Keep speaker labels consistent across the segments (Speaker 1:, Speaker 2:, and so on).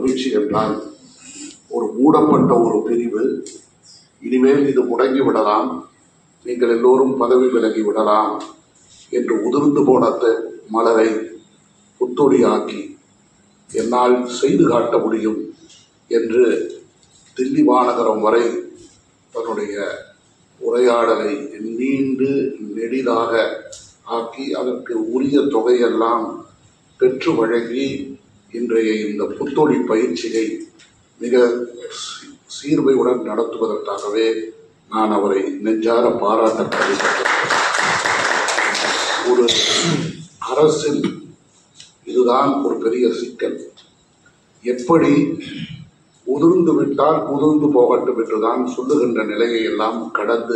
Speaker 1: மகிழ்ச்சி என்றால் ஒரு மூடப்பட்ட ஒரு பிரிவு இனிமேல் இது முடங்கி விடலாம் நீங்கள் எல்லோரும் பதவி விலகி விடலாம் என்று உதிர்ந்து போன த- மலரை புத்தொடியாக்கி என்னால் செய்து காட்ட முடியும் என்று தில்லி மாநகரம் வரை தன்னுடைய உரையாடலை நீண்டு நெடிதாக ஆக்கி அதற்கு உரிய தொகையெல்லாம் பெற்று வழங்கி இன்றைய இந்த புத்தொழி பயிற்சியை மிக சீ- சீர்மையுடன் நடத்துவதற்காகவே நான் அவரை நெஞ்சார பாராட்ட கடமைப்பட்டேன். ஒரு அரசில் இதுதான் ஒரு பெரிய சிக்கல் எப்படி உதிர்ந்து விட்டால் உதிர்ந்து போகட்டும் என்றுதான் சொல்லுகின்ற நிலையை எல்லாம் கடந்து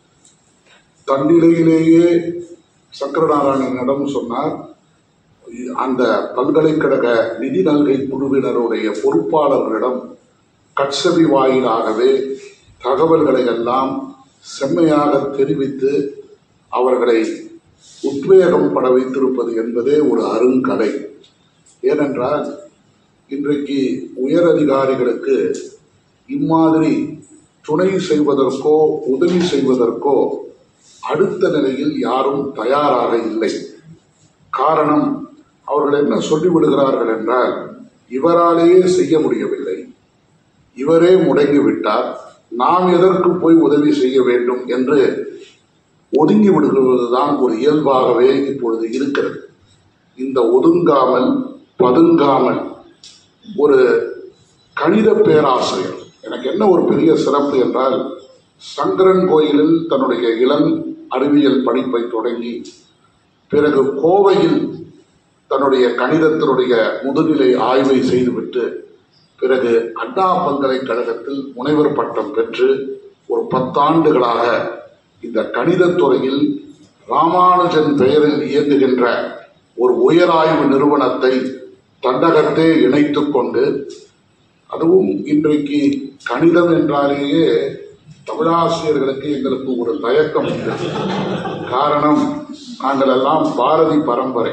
Speaker 1: தன்னிலையிலேயே சக்கரநாராயணனிடம் சொன்னார் அந்த பல்கலைக்கழக நிதி நல்கை குழுவினருடைய பொறுப்பாளர்களிடம் கட்சவி வாயிலாகவே தகவல்களை எல்லாம் செம்மையாக தெரிவித்து அவர்களை உத்வேகம் பட வைத்திருப்பது என்பதே ஒரு அருங்கலை ஏனென்றால் இன்றைக்கு உயர் அதிகாரிகளுக்கு இம்மாதிரி துணை செய்வதற்கோ உதவி செய்வதற்கோ அடுத்த நிலையில் யாரும் தயாராக இல்லை காரணம் அவர்கள் என்ன சொல்லிவிடுகிறார்கள் என்றால் இவராலேயே செய்ய முடியவில்லை இவரே முடங்கிவிட்டார் நாம் எதற்கு போய் உதவி செய்ய வேண்டும் என்று ஒதுங்கி விடுவதுதான் ஒரு இயல்பாகவே இப்பொழுது இருக்கிறது இந்த ஒதுங்காமல் பதுங்காமல் ஒரு கணித பேராசிரியர் எனக்கு என்ன ஒரு பெரிய சிறப்பு என்றால் சங்கரன் கோயிலில் தன்னுடைய இளம் அறிவியல் படிப்பை தொடங்கி பிறகு கோவையில் தன்னுடைய கணிதத்தினுடைய முதுநிலை ஆய்வை செய்துவிட்டு பிறகு அண்ணா பல்கலைக்கழகத்தில் முனைவர் பட்டம் பெற்று ஒரு பத்தாண்டுகளாக இந்த கணிதத் துறையில் ராமானுஜன் பெயரில் இயங்குகின்ற ஒரு உயராய்வு நிறுவனத்தை தன்னகத்தே இணைத்துக் கொண்டு அதுவும் இன்றைக்கு கணிதம் என்றாலேயே தமிழாசிரியர்களுக்கு எங்களுக்கு ஒரு தயக்கம் உண்டு காரணம் நாங்கள் எல்லாம் பாரதி பரம்பரை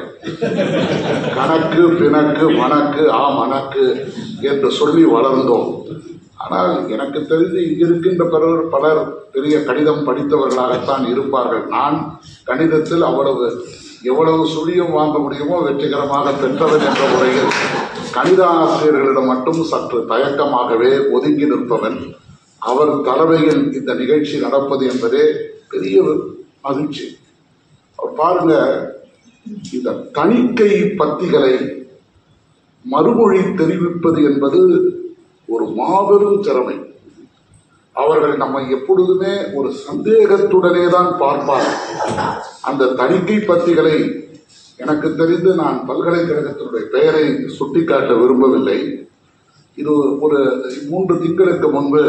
Speaker 1: கணக்கு பிணக்கு மணக்கு ஆ மணக்கு என்று சொல்லி வளர்ந்தோம் ஆனால் எனக்கு தெரிந்து இங்கிருக்கின்ற பலர் பலர் பெரிய கணிதம் படித்தவர்களாகத்தான் இருப்பார்கள் நான் கணிதத்தில் அவ்வளவு எவ்வளவு சுழியம் வாங்க முடியுமோ வெற்றிகரமாக பெற்றவன் என்ற முறையில் கணித ஆசிரியர்களிடம் மட்டும் சற்று தயக்கமாகவே ஒதுங்கி நிற்பவன் அவர் தலைமையில் இந்த நிகழ்ச்சி நடப்பது என்பதே பெரிய மகிழ்ச்சி அவர் பாருங்க இந்த தணிக்கை பத்திகளை மறுமொழி தெரிவிப்பது என்பது ஒரு மாபெரும் திறமை அவர்கள் நம்மை எப்பொழுதுமே ஒரு சந்தேகத்துடனே தான் பார்ப்பார்கள் அந்த தணிக்கை பத்திகளை எனக்கு தெரிந்து நான் பல்கலைக்கழகத்தினுடைய பெயரை சுட்டிக்காட்ட விரும்பவில்லை இது ஒரு மூன்று திங்களுக்கு முன்பு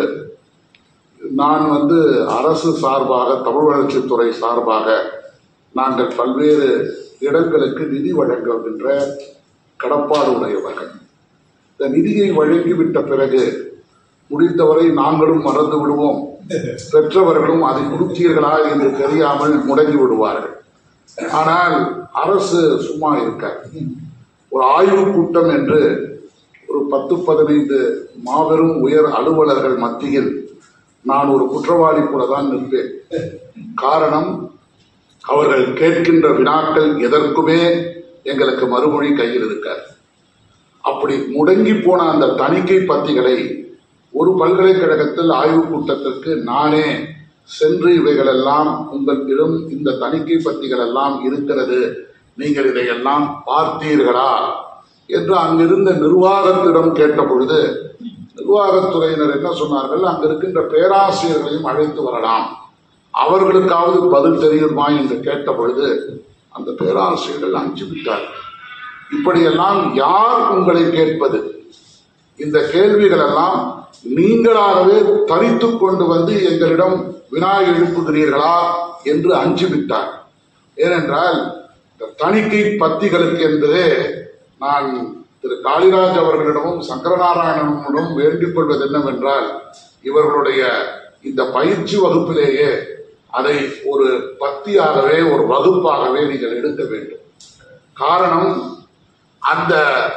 Speaker 1: நான் வந்து அரசு சார்பாக தமிழ் வளர்ச்சித்துறை சார்பாக நாங்கள் பல்வேறு இடங்களுக்கு நிதி வழங்குகின்ற கடப்பாடு உடையவர்கள் இந்த நிதியை வழங்கிவிட்ட பிறகு முடிந்தவரை நாங்களும் மறந்து விடுவோம் பெற்றவர்களும் அதை கொடுத்தீர்களா என்று தெரியாமல் முடங்கி விடுவார்கள் ஆனால் அரசு சும்மா இருக்க ஒரு ஆய்வு கூட்டம் என்று ஒரு பத்து பதினைந்து மாபெரும் உயர் அலுவலர்கள் மத்தியில் நான் ஒரு குற்றவாளி கூட தான் நிற்பேன் காரணம் அவர்கள் கேட்கின்ற வினாக்கள் எதற்குமே எங்களுக்கு மறுமொழி கையில் இருக்காது அப்படி முடங்கி போன அந்த தணிக்கை பத்திகளை ஒரு பல்கலைக்கழகத்தில் ஆய்வுக் கூட்டத்திற்கு நானே சென்று இவைகளெல்லாம் உங்களிடம் இந்த தணிக்கை பத்திகள் எல்லாம் இருக்கிறது நீங்கள் இதையெல்லாம் பார்த்தீர்களா என்று அங்கிருந்த நிர்வாகத்திடம் கேட்ட பொழுது நிர்வாகத்துறையினர் என்ன சொன்னார்கள் அங்க இருக்கின்ற பேராசிரியர்களையும் அழைத்து வரலாம் அவர்களுக்காவது பதில் தெரியுமா என்று கேட்ட பொழுது அந்த பேராசிரியர்கள் அஞ்சு விட்டார் இப்படியெல்லாம் யார் உங்களை கேட்பது இந்த கேள்விகள் எல்லாம் நீங்களாகவே தரித்து கொண்டு வந்து எங்களிடம் வினா எழுப்புகிறீர்களா என்று அஞ்சு விட்டார் ஏனென்றால் இந்த தணிக்கை பத்திகளுக்கு என்பதே நான் திரு காளிராஜ் அவர்களிடமும் சங்கரநாராயணனிடமும் வேண்டிக் கொள்வது என்னவென்றால் இவர்களுடைய இந்த பயிற்சி வகுப்பிலேயே அதை ஒரு பத்தியாகவே ஒரு வகுப்பாகவே நீங்கள் எடுக்க வேண்டும் காரணம் அந்த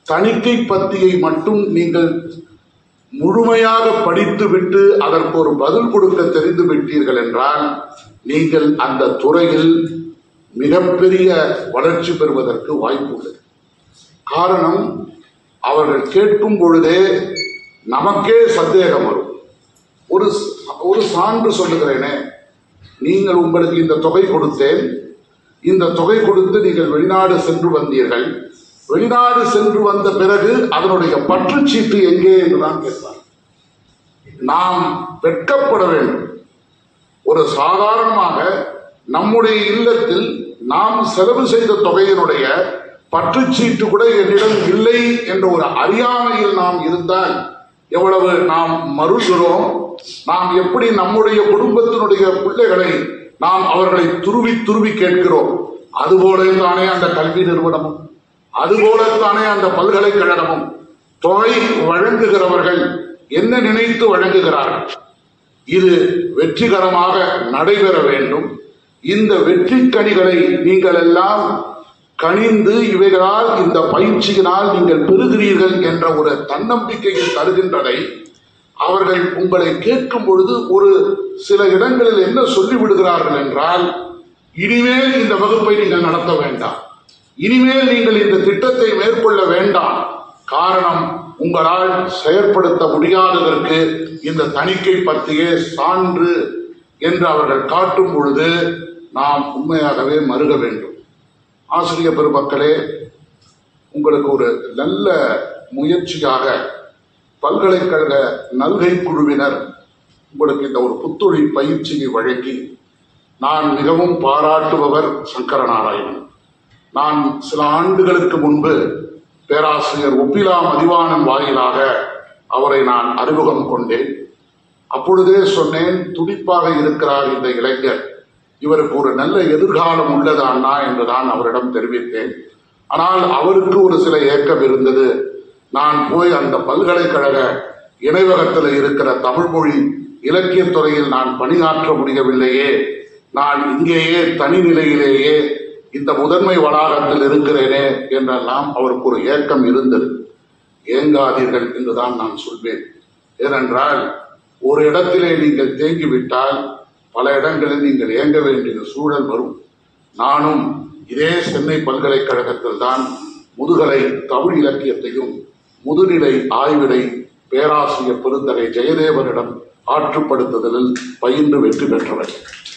Speaker 1: தணிக்கை பத்தியை மட்டும் நீங்கள் முழுமையாக படித்துவிட்டு அதற்கு ஒரு பதில் கொடுக்க தெரிந்து விட்டீர்கள் என்றால் நீங்கள் அந்த துறையில் மிகப்பெரிய வளர்ச்சி பெறுவதற்கு வாய்ப்பு உள்ளது காரணம் அவர்கள் கேட்கும் பொழுதே நமக்கே சந்தேகம் வரும் ஒரு ஒரு சான்று சொல்லுகிறேனே நீங்கள் உங்களுக்கு இந்த தொகை கொடுத்தேன் இந்த தொகை கொடுத்து நீங்கள் வெளிநாடு சென்று வந்தீர்கள் வெளிநாடு சென்று வந்த பிறகு அதனுடைய பற்றுச்சீட்டு எங்கே என்றுதான் கேட்பார் நாம் வெட்கப்பட வேண்டும் ஒரு சாதாரணமாக நம்முடைய இல்லத்தில் நாம் செலவு செய்த தொகையினுடைய பற்றுச்சீட்டு கூட என்னிடம் இல்லை என்ற ஒரு அறியாமையில் நாம் இருந்தால் எவ்வளவு நாம் மறுகிறோம் நாம் எப்படி நம்முடைய குடும்பத்தினுடைய பிள்ளைகளை நாம் அவர்களை துருவி துருவி கேட்கிறோம் அதுபோல தானே அந்த கல்வி நிறுவனமும் அதுபோலத்தானே அந்த பல்கலைக்கழகமும் தொகை வழங்குகிறவர்கள் என்ன நினைத்து வழங்குகிறார்கள் இது வெற்றிகரமாக நடைபெற வேண்டும் இந்த வெற்றி கனிகளை நீங்கள் எல்லாம் கனிந்து இவைகளால் இந்த பயிற்சியினால் நீங்கள் பெறுகிறீர்கள் என்ற ஒரு தன்னம்பிக்கையில் தருகின்றதை அவர்கள் உங்களை கேட்கும் பொழுது ஒரு சில இடங்களில் என்ன சொல்லிவிடுகிறார்கள் என்றால் இனிமேல் இந்த வகுப்பை நீங்கள் நடத்த வேண்டாம் இனிமேல் நீங்கள் இந்த திட்டத்தை மேற்கொள்ள வேண்டாம் காரணம் உங்களால் செயற்படுத்த முடியாததற்கு இந்த தணிக்கை பற்றியே சான்று என்று அவர்கள் காட்டும் பொழுது நாம் உண்மையாகவே மருக வேண்டும் ஆசிரியர் பெருமக்களே உங்களுக்கு ஒரு நல்ல முயற்சியாக பல்கலைக்கழக நல்கை குழுவினர் உங்களுக்கு இந்த ஒரு புத்தொழில் பயிற்சியை வழங்கி நான் மிகவும் பாராட்டுபவர் சங்கரநாராயணன் நான் சில ஆண்டுகளுக்கு முன்பு பேராசிரியர் ஒப்பிலா மதிவாணன் வாயிலாக அவரை நான் அறிமுகம் கொண்டேன் அப்பொழுதே சொன்னேன் துடிப்பாக இருக்கிறார் இந்த இளைஞர் இவருக்கு ஒரு நல்ல எதிர்காலம் உள்ளது அண்ணா என்றுதான் அவரிடம் தெரிவித்தேன் ஆனால் அவருக்கு ஒரு சில ஏக்கம் இருந்தது நான் போய் அந்த பல்கலைக்கழக இணைவகத்தில் இருக்கிற தமிழ் மொழி இலக்கியத் துறையில் நான் பணியாற்ற முடியவில்லையே நான் இங்கேயே தனி நிலையிலேயே இந்த முதன்மை வளாகத்தில் இருக்கிறேனே என்றெல்லாம் அவருக்கு ஒரு ஏக்கம் இருந்தது ஏங்காதீர்கள் என்றுதான் நான் சொல்வேன் ஏனென்றால் ஒரு இடத்திலே நீங்கள் தேங்கிவிட்டால் பல இடங்களில் நீங்கள் இயங்க வேண்டிய சூழல் வரும் நானும் இதே சென்னை பல்கலைக்கழகத்தில் தான் முதுகலை தமிழ் இலக்கியத்தையும் முதுநிலை ஆய்வினை பேராசிரியர் பெருந்தகை ஜெயதேவனிடம் ஆற்றுப்படுத்துதலில் பயின்று வெற்றி பெற்றவர்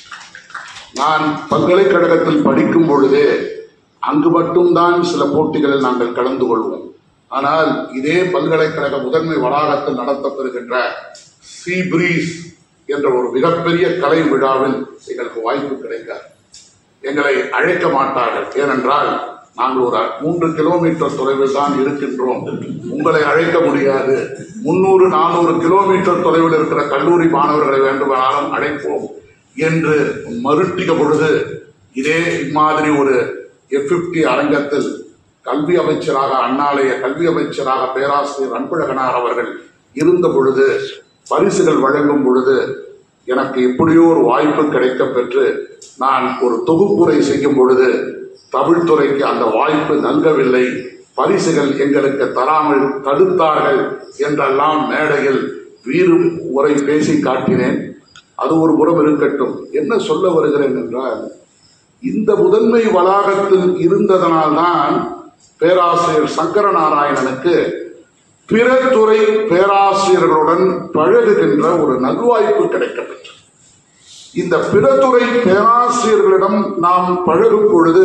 Speaker 1: நான் பல்கலைக்கழகத்தில் படிக்கும் பொழுதே அங்கு மட்டும்தான் சில போட்டிகளில் நாங்கள் கலந்து கொள்வோம் ஆனால் இதே பல்கலைக்கழக முதன்மை வளாகத்தில் நடத்தப்பெறுகின்ற சி பிரீஸ் என்ற ஒரு மிகப்பெரிய கலை விழாவில் எங்களுக்கு வாய்ப்பு கிடைக்காது எங்களை அழைக்க மாட்டார்கள் ஏனென்றால் நாங்கள் ஒரு மூன்று கிலோமீட்டர் தொலைவில் தான் இருக்கின்றோம் உங்களை அழைக்க முடியாது முன்னூறு நானூறு கிலோமீட்டர் தொலைவில் இருக்கிற கல்லூரி மாணவர்களை வேண்டுமானாலும் அழைப்போம் என்று மருட்டிய பொழுது இதே இம்மாதிரி ஒரு எஃப் அரங்கத்தில் கல்வி அமைச்சராக அண்ணாலய கல்வி அமைச்சராக பேராசிரியர் அன்பழகனார் அவர்கள் இருந்த பொழுது பரிசுகள் வழங்கும் பொழுது எனக்கு எப்படியோ ஒரு வாய்ப்பு கிடைக்க பெற்று நான் ஒரு தொகுப்புரை செய்யும் பொழுது தமிழ் துறைக்கு அந்த வாய்ப்பு நல்கவில்லை பரிசுகள் எங்களுக்கு தராமல் தடுத்தார்கள் என்றெல்லாம் மேடையில் வீறு உரை பேசி காட்டினேன் அது ஒரு புறம் இருக்கட்டும் என்ன சொல்ல வருகிறேன் என்றால் இந்த முதன்மை வளாகத்தில் இருந்ததனால்தான் பேராசிரியர் சங்கரநாராயணனுக்கு பிற துறை பேராசிரியர்களுடன் பழகுகின்ற ஒரு நல்வாய்ப்பு கிடைக்கப்பெற்றது இந்த பிற துறை பேராசிரியர்களிடம் நாம் பழகும் பொழுது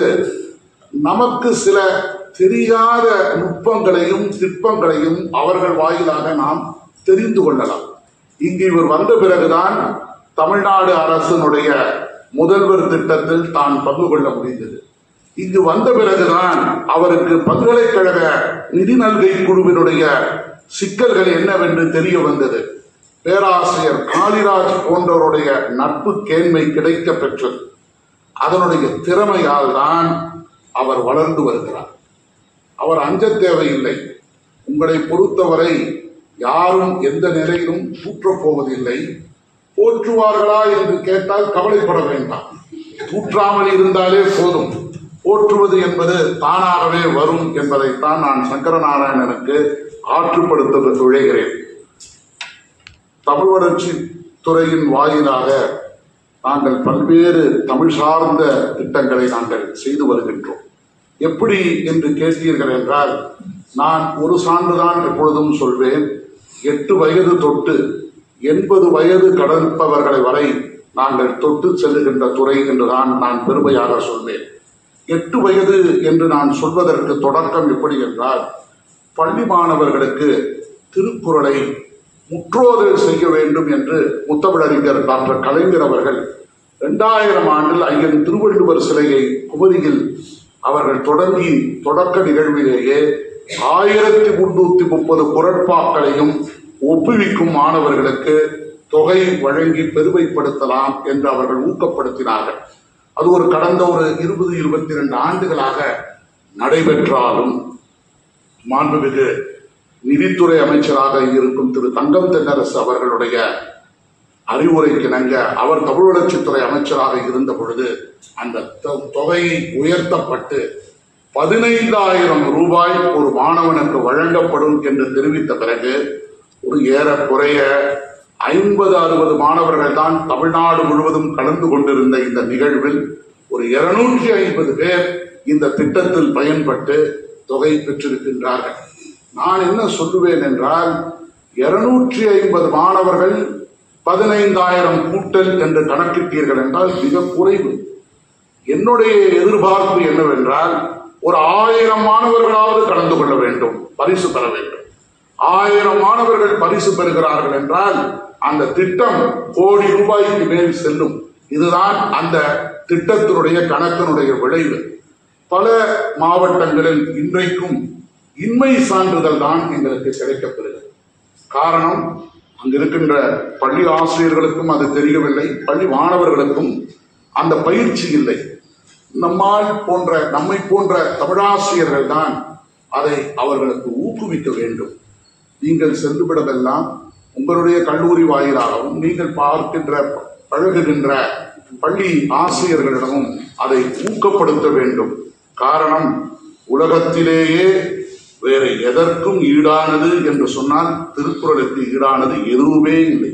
Speaker 1: நமக்கு சில தெரியாத நுட்பங்களையும் திட்பங்களையும் அவர்கள் வாயிலாக நாம் தெரிந்து கொள்ளலாம் இங்கு இவர் வந்த பிறகுதான் தமிழ்நாடு அரசினுடைய முதல்வர் திட்டத்தில் தான் பங்கு கொள்ள முடிந்தது இங்கு வந்த பிறகுதான் அவருக்கு பல்கலைக்கழக நிதி நல்கை குழுவினுடைய சிக்கல்கள் என்னவென்று தெரிய வந்தது பேராசிரியர் காளிராஜ் போன்றவருடைய நட்பு கேண்மை கிடைக்க பெற்றது அதனுடைய திறமையால் தான் அவர் வளர்ந்து வருகிறார் அவர் அஞ்ச தேவையில்லை உங்களை பொறுத்தவரை யாரும் எந்த நிலையிலும் தூற்றப் போவதில்லை போற்றுவார்களா என்று கேட்டால் கவலைப்பட வேண்டாம் தூற்றாமல் இருந்தாலே போதும் போற்றுவது என்பது தானாகவே வரும் என்பதைத்தான் நான் சங்கரநாராயணனுக்கு ஆற்றுப்படுத்த விழைகிறேன் தமிழ் வளர்ச்சி துறையின் வாயிலாக நாங்கள் பல்வேறு தமிழ் சார்ந்த திட்டங்களை நாங்கள் செய்து வருகின்றோம் எப்படி என்று கேட்டீர்கள் என்றால் நான் ஒரு சான்றுதான் எப்பொழுதும் சொல்வேன் எட்டு வயது தொட்டு எண்பது வயது கடற்பவர்களை வரை நாங்கள் தொட்டு செல்லுகின்ற துறை என்றுதான் நான் பெருமையாக சொல்வேன் எட்டு வயது என்று நான் சொல்வதற்கு தொடக்கம் எப்படி என்றால் பள்ளி மாணவர்களுக்கு திருக்குறளை முற்றோதல் செய்ய வேண்டும் என்று முத்தமிழறிஞர் டாக்டர் கலைஞர் அவர்கள் இரண்டாயிரம் ஆண்டில் ஐயன் திருவள்ளுவர் சிலையை குமரியில் அவர்கள் தொடங்கி தொடக்க நிகழ்விலேயே ஆயிரத்தி முன்னூத்தி முப்பது குரட்பாக்களையும் ஒப்புவிக்கும் மாணவர்களுக்கு தொகை வழங்கி பெருமைப்படுத்தலாம் என்று அவர்கள் ஊக்கப்படுத்தினார்கள் அது ஒரு கடந்த ஒரு இருபது இருபத்தி ரெண்டு ஆண்டுகளாக நடைபெற்றாலும் மாண்புமிகு நிதித்துறை அமைச்சராக இருக்கும் திரு தங்கம் தென்னரசு அவர்களுடைய அறிவுரைக்கிணங்க அவர் தமிழ் வளர்ச்சித்துறை அமைச்சராக இருந்த பொழுது அந்த தொ- தொகை உயர்த்தப்பட்டு பதினைந்தாயிரம் ரூபாய் ஒரு மாணவனுக்கு வழங்கப்படும் என்று தெரிவித்த பிறகு ஒரு ஏறக்குறைய ஐம்பது அறுபது மாணவர்கள் தான் தமிழ்நாடு முழுவதும் கலந்து கொண்டிருந்த இந்த நிகழ்வில் ஒரு இருநூற்றி ஐம்பது பேர் இந்த திட்டத்தில் பயன்பட்டு தொகை பெற்றிருக்கின்றார்கள் நான் என்ன சொல்லுவேன் என்றால் இருநூற்றி ஐம்பது மாணவர்கள் பதினைந்தாயிரம் கூட்டல் என்று கணக்கிட்டீர்கள் என்றால் மிக குறைவு என்னுடைய எதிர்பார்ப்பு என்னவென்றால் ஒரு ஆயிரம் மாணவர்களாவது கலந்து கொள்ள வேண்டும் பரிசு பெற வேண்டும் ஆயிரம் மாணவர்கள் பரிசு பெறுகிறார்கள் என்றால் அந்த திட்டம் கோடி ரூபாய்க்கு மேல் செல்லும் இதுதான் அந்த திட்டத்தினுடைய கணக்கினுடைய விளைவு பல மாவட்டங்களில் இன்றைக்கும் இன்மை சான்றிதழ் தான் எங்களுக்கு கிடைக்கப்பெறுகிறது காரணம் அங்கு இருக்கின்ற பள்ளி ஆசிரியர்களுக்கும் அது தெரியவில்லை பள்ளி மாணவர்களுக்கும் அந்த பயிற்சி இல்லை நம்மால் போன்ற நம்மை போன்ற தமிழாசிரியர்கள் தான் அதை அவர்களுக்கு ஊக்குவிக்க வேண்டும் நீங்கள் சென்றுவிடமெல்லாம் உங்களுடைய கல்லூரி வாயிலாகவும் நீங்கள் பார்க்கின்ற பழகுகின்ற பள்ளி ஆசிரியர்களிடமும் அதை ஊக்கப்படுத்த வேண்டும் காரணம் உலகத்திலேயே வேறு எதற்கும் ஈடானது என்று சொன்னால் திருக்குறளுக்கு ஈடானது எதுவுமே இல்லை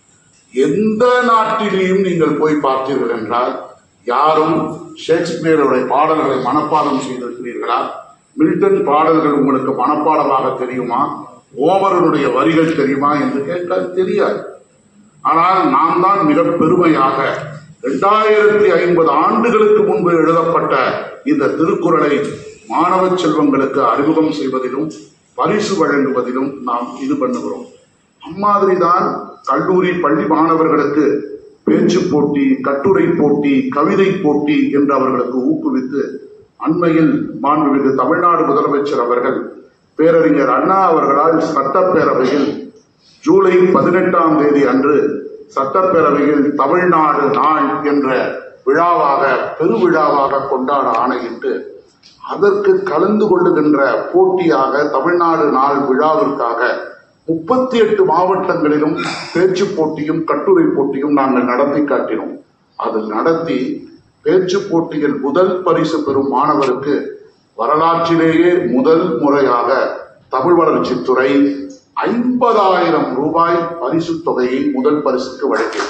Speaker 1: எந்த நாட்டிலேயும் நீங்கள் போய் பார்த்தீர்கள் என்றால் யாரும் ஷேக்ஸ்பியருடைய பாடல்களை மனப்பாடம் செய்திருக்கிறீர்களா மில்டன் பாடல்கள் உங்களுக்கு மனப்பாடமாக தெரியுமா ஓமரனுடைய வரிகள் தெரியுமா என்று கேட்டால் தெரியாது ஆனால் நாம் தான் மிக பெருமையாக இரண்டாயிரத்தி ஐம்பது ஆண்டுகளுக்கு முன்பு எழுதப்பட்ட இந்த திருக்குறளை மாணவ செல்வங்களுக்கு அறிமுகம் செய்வதிலும் பரிசு வழங்குவதிலும் நாம் இது பண்ணுகிறோம் அம்மாதிரிதான் கல்லூரி பள்ளி மாணவர்களுக்கு பேச்சு போட்டி கட்டுரை போட்டி கவிதை போட்டி என்று அவர்களுக்கு ஊக்குவித்து அண்மையில் மாண்புமிகு தமிழ்நாடு முதலமைச்சர் அவர்கள் பேரறிஞர் அண்ணா அவர்களால் சட்டப்பேரவையில் ஜூலை பதினெட்டாம் தேதி அன்று சட்டப்பேரவையில் தமிழ்நாடு நாள் என்ற விழாவாக பெருவிழாவாக கொண்டாட ஆணையிட்டு அதற்கு கலந்து கொள்ளுகின்ற போட்டியாக தமிழ்நாடு நாள் விழாவிற்காக முப்பத்தி எட்டு மாவட்டங்களிலும் பேச்சு போட்டியும் கட்டுரை போட்டியும் நாங்கள் நடத்தி காட்டினோம் அதில் நடத்தி பேச்சு போட்டியில் முதல் பரிசு பெறும் மாணவருக்கு வரலாற்றிலேயே முதல் முறையாக தமிழ் வளர்ச்சித்துறை ஐம்பதாயிரம் ரூபாய் பரிசு தொகையை முதல் பரிசுக்கு வழங்கியது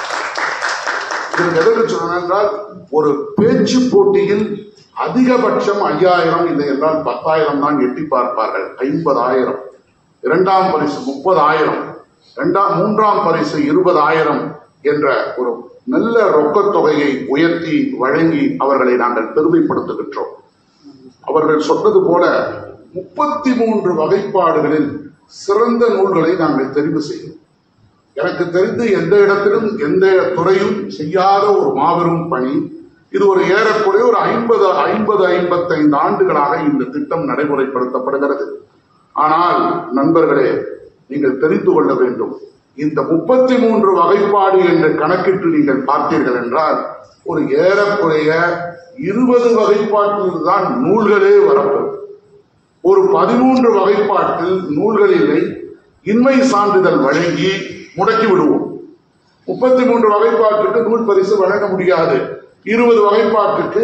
Speaker 1: இதற்கு எதற்கு சொன்னேன் என்றால் ஒரு பேச்சு போட்டியில் அதிகபட்சம் ஐயாயிரம் இல்லை என்றால் பத்தாயிரம் தான் எட்டி பார்ப்பார்கள் ஐம்பதாயிரம் இரண்டாம் பரிசு முப்பதாயிரம் இரண்டாம் மூன்றாம் பரிசு இருபதாயிரம் என்ற ஒரு நல்ல ரொக்கத் தொகையை உயர்த்தி வழங்கி அவர்களை நாங்கள் பெருமைப்படுத்துகின்றோம் அவர்கள் சொன்னது போல முப்பத்தி மூன்று வகைப்பாடுகளில் சிறந்த நூல்களை நாங்கள் தெரிவு செய்கிறோம் எனக்கு தெரிந்து எந்த இடத்திலும் எந்த துறையும் செய்யாத ஒரு மாபெரும் பணி இது ஒரு ஏறக்குறைய ஒரு ஐம்பது ஐம்பது ஐம்பத்தைந்து ஆண்டுகளாக இந்த திட்டம் நடைமுறைப்படுத்தப்படுகிறது ஆனால் நண்பர்களே நீங்கள் தெரிந்து கொள்ள வேண்டும் இந்த முப்பத்தி மூன்று வகைப்பாடு என்று கணக்கிட்டு நீங்கள் பார்த்தீர்கள் என்றால் ஒரு ஏறக்குறைய இருபது வகைப்பாட்டில் தான் நூல்களே வரப்போம் ஒரு பதிமூன்று வகைப்பாட்டில் நூல்கள் இல்லை இன்மை சான்றிதழ் வழங்கி முடக்கி விடுவோம் முப்பத்தி மூன்று வகைப்பாட்டுக்கு நூல் பரிசு வழங்க முடியாது இருபது வகைப்பாட்டுக்கு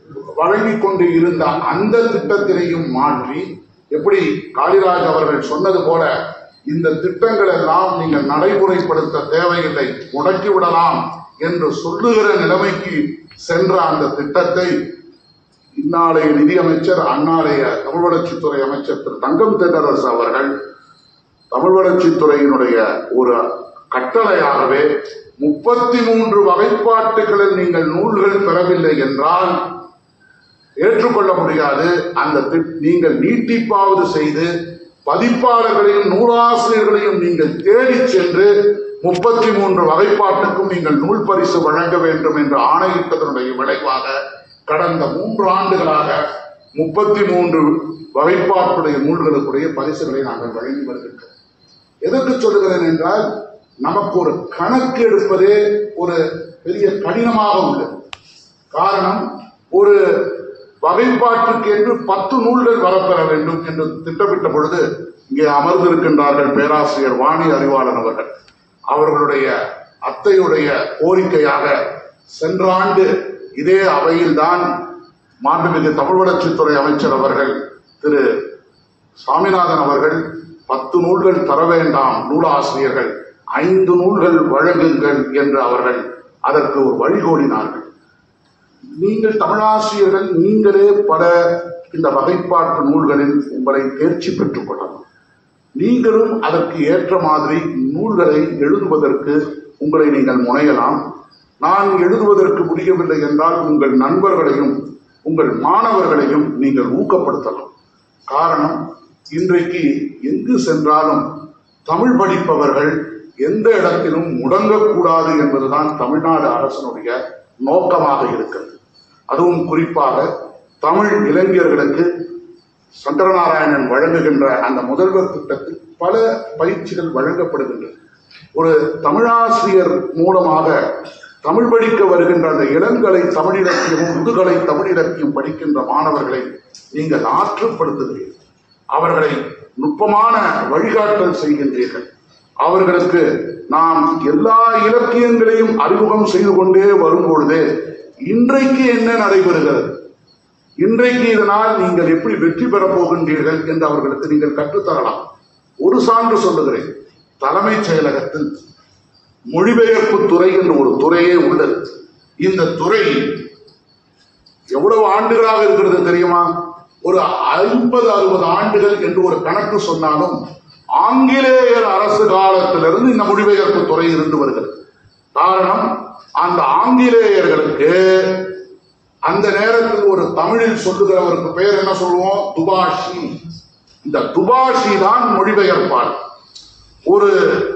Speaker 1: வழங்கிக் கொண்டு இருந்த அந்த திட்டத்தினையும் மாற்றி எப்படி காளிராஜ் அவர்கள் சொன்னது போல இந்த திட்டங்கள் எல்லாம் நீங்கள் நடைமுறைப்படுத்த தேவையில்லை முடக்கி விடலாம் என்று சொல்லுகிற நிலைமைக்கு சென்ற அந்த திட்டத்தை இந்நாளைய நிதியமைச்சர் அந்நாளைய தமிழ் வளர்ச்சித்துறை அமைச்சர் திரு தங்கம் தென்னரசு அவர்கள் தமிழ் வளர்ச்சித்துறையினுடைய ஒரு கட்டளையாகவே முப்பத்தி மூன்று வகைப்பாட்டுகளில் நீங்கள் நூல்கள் பெறவில்லை என்றால் ஏற்றுக்கொள்ள முடியாது அந்த திட்- நீங்கள் நீட்டிப்பாவது செய்து பதிப்பாளர்களையும் நூலாசிரியர்களையும் நீங்கள் தேடிச் சென்று முப்பத்தி மூன்று வகைப்பாட்டுக்கும் நீங்கள் நூல் பரிசு வழங்க வேண்டும் என்று ஆணையிட்டதனுடைய விளைவாக கடந்த மூன்று ஆண்டுகளாக முப்பத்தி மூன்று வகைப்பாட்டுடைய நூல்களுக்குடைய பரிசுகளை நாங்கள் வழங்கி வருகின்றோம் எதற்கு சொல்லுகிறேன் என்றால் நமக்கு ஒரு கணக்கு எடுப்பதே ஒரு பெரிய கடினமாக உள்ளது காரணம் ஒரு வகைப்பாட்டுக்கு என்று பத்து நூல்கள் வரப்பெற வேண்டும் என்று திட்டமிட்ட பொழுது இங்கே அமர்ந்திருக்கின்றார்கள் பேராசிரியர் வாணி அறிவாளன் அவர்கள் அவர்களுடைய அத்தையுடைய கோரிக்கையாக சென்ற ஆண்டு இதே அவையில்தான் மாண்புமிகு தமிழ் வளர்ச்சித்துறை அமைச்சர் அவர்கள் திரு சாமிநாதன் அவர்கள் பத்து நூல்கள் தர வேண்டாம் நூலாசிரியர்கள் ஐந்து நூல்கள் வழங்குங்கள் என்று அவர்கள் அதற்கு ஒரு வழிகோலினார்கள் நீங்கள் தமிழாசிரியர்கள் நீங்களே பல இந்த வகைப்பாட்டு நூல்களில் உங்களை தேர்ச்சி பெற்றுக் கொள்ளலாம் நீங்களும் அதற்கு ஏற்ற மாதிரி நூல்களை எழுதுவதற்கு உங்களை நீங்கள் முனையலாம் நான் எழுதுவதற்கு முடியவில்லை என்றால் உங்கள் நண்பர்களையும் உங்கள் மாணவர்களையும் நீங்கள் ஊக்கப்படுத்தலாம் காரணம் இன்றைக்கு எங்கு சென்றாலும் தமிழ் படிப்பவர்கள் எந்த இடத்திலும் முடங்கக்கூடாது என்பதுதான் தமிழ்நாடு அரசனுடைய நோக்கமாக இருக்கிறது அதுவும் குறிப்பாக தமிழ் இளைஞர்களுக்கு சங்கரநாராயணன் வழங்குகின்ற அந்த முதல்வர் திட்டத்தில் பல பயிற்சிகள் வழங்கப்படுகின்றன ஒரு தமிழாசிரியர் மூலமாக தமிழ் படிக்க வருகின்ற அந்த இளங்கலை தமிழ் இலக்கியமும் முதுகலை தமிழ் இலக்கியம் படிக்கின்ற மாணவர்களை நீங்கள் ஆற்றுப்படுத்துகிறீர்கள் அவர்களை நுட்பமான வழிகாட்டல் செய்கின்றீர்கள் அவர்களுக்கு நாம் எல்லா இலக்கியங்களையும் அறிமுகம் செய்து கொண்டே வரும் பொழுது இன்றைக்கு என்ன நடைபெறுகிறது இன்றைக்கு இதனால் நீங்கள் எப்படி வெற்றி பெறப் போகின்றீர்கள் என்று அவர்களுக்கு நீங்கள் கற்றுத்தரலாம் ஒரு சான்று சொல்லுகிறேன் தலைமைச் செயலகத்தில் மொழிபெயர்ப்பு துறை என்று ஒரு துறையே உள்ளது இந்த துறை எவ்வளவு ஆண்டுகளாக இருக்கிறது தெரியுமா ஒரு ஐம்பது அறுபது ஆண்டுகள் என்று ஒரு கணக்கு சொன்னாலும் ஆங்கிலேயர் அரசு காலத்திலிருந்து இந்த மொழிபெயர்ப்பு துறை இருந்து வருகிறது காரணம் அந்த ஆங்கிலேயர்களுக்கு அந்த நேரத்தில் ஒரு தமிழில் சொல்லுகிறவருக்கு பெயர் என்ன சொல்லுவோம் துபாஷி இந்த துபாஷி தான் மொழிபெயர்ப்பார் ஒரு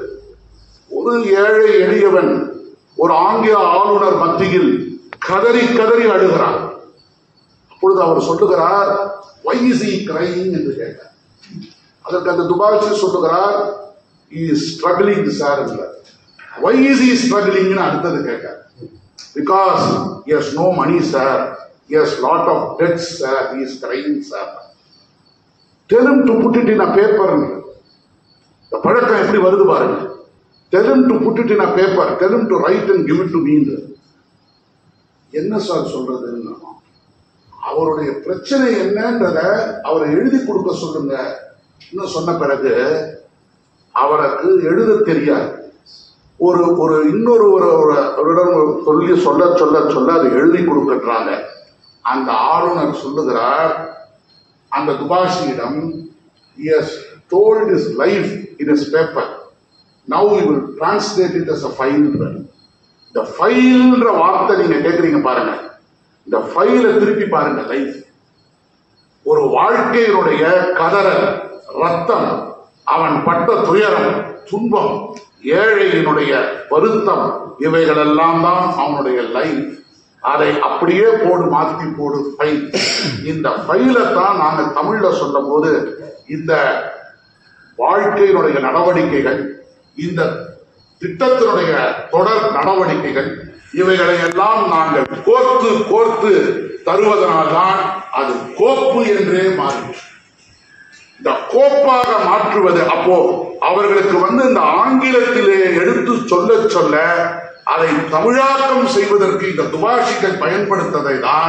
Speaker 1: ஒரு ஏழை எளியவன் ஒரு ஆங்கில ஆளுநர் மத்தியில் கதறி கதறி அழுகிறார் அப்பொழுது அவர் சொல்லுகிறார் ஒய் இஸ் இ கிரைங் என்று கேட்டார் அதற்கு அந்த துபாஷி சொல்லுகிறார் is struggling sir why is he ஸ்ட்ரகிளிங்னு அடுத்தது கேட்டார் because is no money sir is lot of debts sir is crying sir tell him to put it in a paper இந்த பழக்கம் எப்படி வருது பாருங்க tell him to put it in a paper tell him to write and give it to me என்ன sir சொல்றதுன்னு அவருடைய பிரச்சனை என்னன்றத அவரை எழுதி கொடுக்க சொல்லுங்க இன்னும் சொன்ன பிறகு அவருக்கு எழுத தெரியாது ஒரு ஒரு இன்னொரு ஒரு ஒரு- ஒருவரிடம் சொல்லி சொல்ல சொல்ல சொல்ல அதை எழுதி கொடுக்கறாங்க அந்த ஆளுநர் சொல்லுகிறார் அந்த துபாஷியிடம் he's told his life in his paper now you will translate it as a file இந்த ஃபைல்ன்ற வார்த்தை நீங்க கேக்குறீங்க பாருங்க இந்த ஃபைலை திருப்பி பாருங்க லைஃப் ஒரு வாழ்க்கையினுடைய கதறல் ரத்தம் அவன் பட்ட துயரம் துன்பம் ஏழையினுடைய வருத்தம் இவைகளெல்லாம் தான் அவனுடைய லைஃப் அதை அப்படியே போடு மாத்தி போடு ஃபைல் இந்த ஃபைலை தான் நாங்க தமிழ்ல சொல்லும் போது இந்த வாழ்க்கையினுடைய நடவடிக்கைகள் இந்த திட்டத்தினுடைய தொடர் நடவடிக்கைகள் இவைகளை எல்லாம் நாங்கள் கோர்த்து கோர்த்து தருவதனால்தான் அது கோப்பு என்றே மாறி இந்த கோப்பாக மாற்றுவது அப்போ அவர்களுக்கு வந்து இந்த ஆங்கிலத்திலே எடுத்து சொல்ல சொல்ல அதை தமிழாக்கம் செய்வதற்கு இந்த துபாஷிகள் பயன்படுத்ததை தான்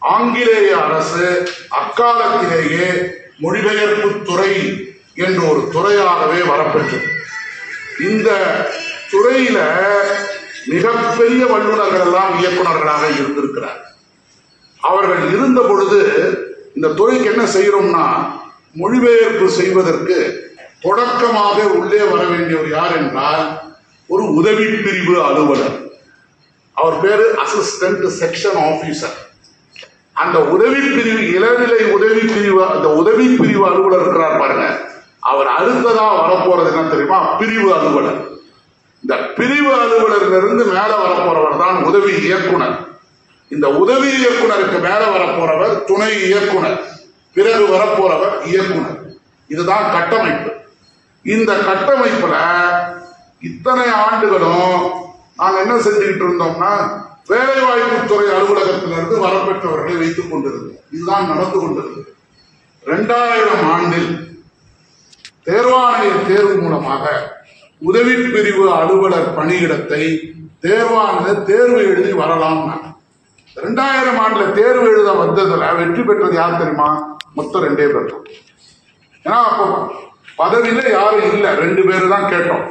Speaker 1: ஆங்கிலேய அரசு அக்காலத்திலேயே மொழிபெயர்ப்பு துறை என்ற ஒரு துறையாகவே வரப்பெற்றது இந்த துறையில மிகப்பெரிய வல்லுநர்கள் எல்லாம் இயக்குனர்களாக இருந்திருக்கிறார் அவர்கள் இருந்த பொழுது இந்த துறைக்கு என்ன செய்யறோம்னா மொழிபெயர்ப்பு செய்வதற்கு தொடக்கமாக உள்ளே வர வேண்டியவர் யார் என்றால் ஒரு உதவி பிரிவு அலுவலர் அவர் பேரு அசிஸ்டன்ட் செக்ஷன் ஆபீசர் அந்த உதவி பிரிவு இளநிலை உதவி பிரிவு அந்த உதவி பிரிவு அலுவலர் இருக்கிறார் பாருங்க அவர் அடுத்ததா வரப்போறது என்ன தெரியுமா பிரிவு அலுவலர் இந்த பிரிவு அலுவலர்ல இருந்து மேல வரப்போறவர் தான் உதவி இயக்குனர் இந்த உதவி இயக்குனருக்கு மேல வரப்போறவர் துணை இயக்குனர் பிறகு வரப்போறவர் இயக்குனர் இதுதான் கட்டமைப்பு இந்த கட்டமைப்புல இத்தனை ஆண்டுகளும் நாங்க என்ன செஞ்சுக்கிட்டு இருந்தோம்னா வேலைவாய்ப்பு துறை அலுவலகத்திலிருந்து வரப்பெற்றவர்களை வைத்துக் கொண்டிருந்தோம் இதுதான் நடந்து கொண்டிருந்தது இரண்டாயிரம் ஆண்டில் தேர்வாணைய தேர்வு மூலமாக உதவி பிரிவு அலுவலர் பணியிடத்தை தேர்வாணையர் தேர்வு எழுதி வரலாம் ரெண்டாயிரம் ஆண்டுல தேர்வு எழுத வந்ததுல வெற்றி பெற்றது யார் தெரியுமா மொத்தம் ரெண்டே பேர் தான் ஏன்னா அப்போ பதவியில யாரும் இல்ல ரெண்டு பேரு தான் கேட்டோம்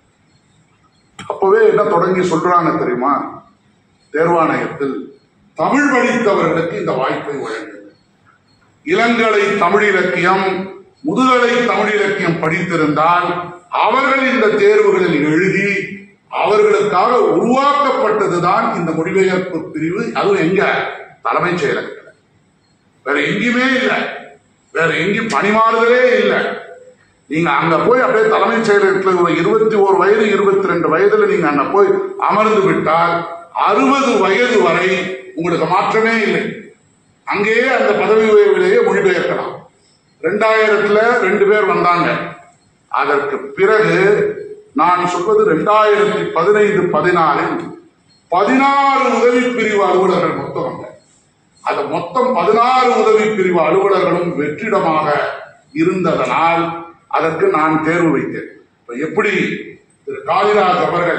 Speaker 1: அப்பவே என்ன தொடங்கி சொல்றாங்க தெரியுமா தேர்வாணையத்தில் தமிழ் படித்தவர்களுக்கு இந்த வாய்ப்பை வழங்குது இளங்கலை தமிழ் இலக்கியம் முதுகலை தமிழ் இலக்கியம் படித்திருந்தால் அவர்கள் இந்த தேர்வுகளில் எழுதி அவர்களுக்காக உருவாக்கப்பட்டதுதான் இந்த மொழிபெயர்ப்பு பிரிவு அதுவும் எங்க தலைமைச் செயலகத்தில் வேற எங்கேயுமே இல்லை வேற எங்கேயும் பணிமாறுதலே இல்லை நீங்க அங்க போய் அப்படியே தலைமைச் செயலகத்தில் ஒரு இருபத்தி ஒரு வயது இருபத்தி ரெண்டு வயதுல நீங்க அங்க போய் அமர்ந்து விட்டால் அறுபது வயது வரை உங்களுக்கு மாற்றமே இல்லை அங்கேயே அந்த பதவி உயர்விலேயே மொழிபெயர்க்கலாம் ரெண்டாயிரத்துல ரெண்டு பேர் வந்தாங்க அதற்கு பிறகு நான் சொல்வது ரெண்டாயிரத்தி பதினைந்து பதினாலில் பதினாறு உதவி பிரிவு அலுவலர்கள் மொத்தம் வந்தாங்க அது மொத்தம் பதினாறு உதவி பிரிவு அலுவலர்களும் வெற்றிடமாக இருந்ததனால் அதற்கு நான் தேர்வு வைத்தேன் இப்ப எப்படி திரு காளிராஜ் அவர்கள்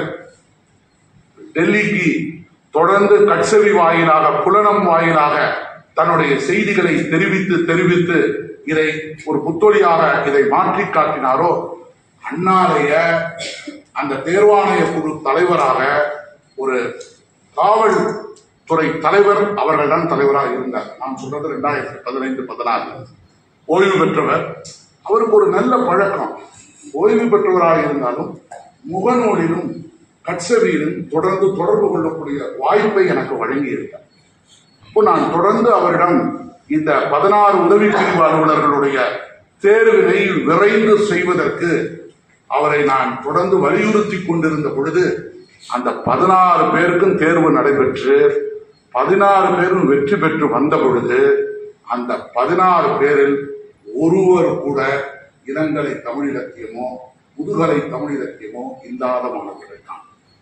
Speaker 1: டெல்லிக்கு தொடர்ந்து கட்சவி வாயிலாக புலனம் வாயிலாக தன்னுடைய செய்திகளை தெரிவித்து தெரிவித்து இதை ஒரு புத்தொழியாக இதை மாற்றி காட்டினாரோ அண்ணாலைய அந்த தேர்வாணைய குழு தலைவராக ஒரு காவல் துறை தலைவர் அவர்கள் தான் தலைவராக இருந்தார் நான் சொல்றது ரெண்டாயிரத்தி பதினைந்து பதினாறு ஓய்வு பெற்றவர் அவருக்கு ஒரு நல்ல பழக்கம் ஓய்வு பெற்றவராக இருந்தாலும் முகநூலிலும் கட்சவியிலும் தொடர்ந்து தொடர்பு கொள்ளக்கூடிய வாய்ப்பை எனக்கு வழங்கியிருந்தார் அப்போ நான் தொடர்ந்து அவரிடம் இந்த பதினாறு உதவி பிரிவு அலுவலர்களுடைய தேர்வினை விரைந்து செய்வதற்கு அவரை நான் தொடர்ந்து வலியுறுத்தி கொண்டிருந்த பொழுது அந்த பதினாறு பேருக்கும் தேர்வு நடைபெற்று பதினாறு பேரும் வெற்றி பெற்று வந்த பொழுது அந்த பதினாறு பேரில் ஒருவர் கூட இளங்கலை தமிழ் இலக்கியமோ முதுகலை தமிழ் இலக்கியமோ இல்லாத மாணவர்கள் தான்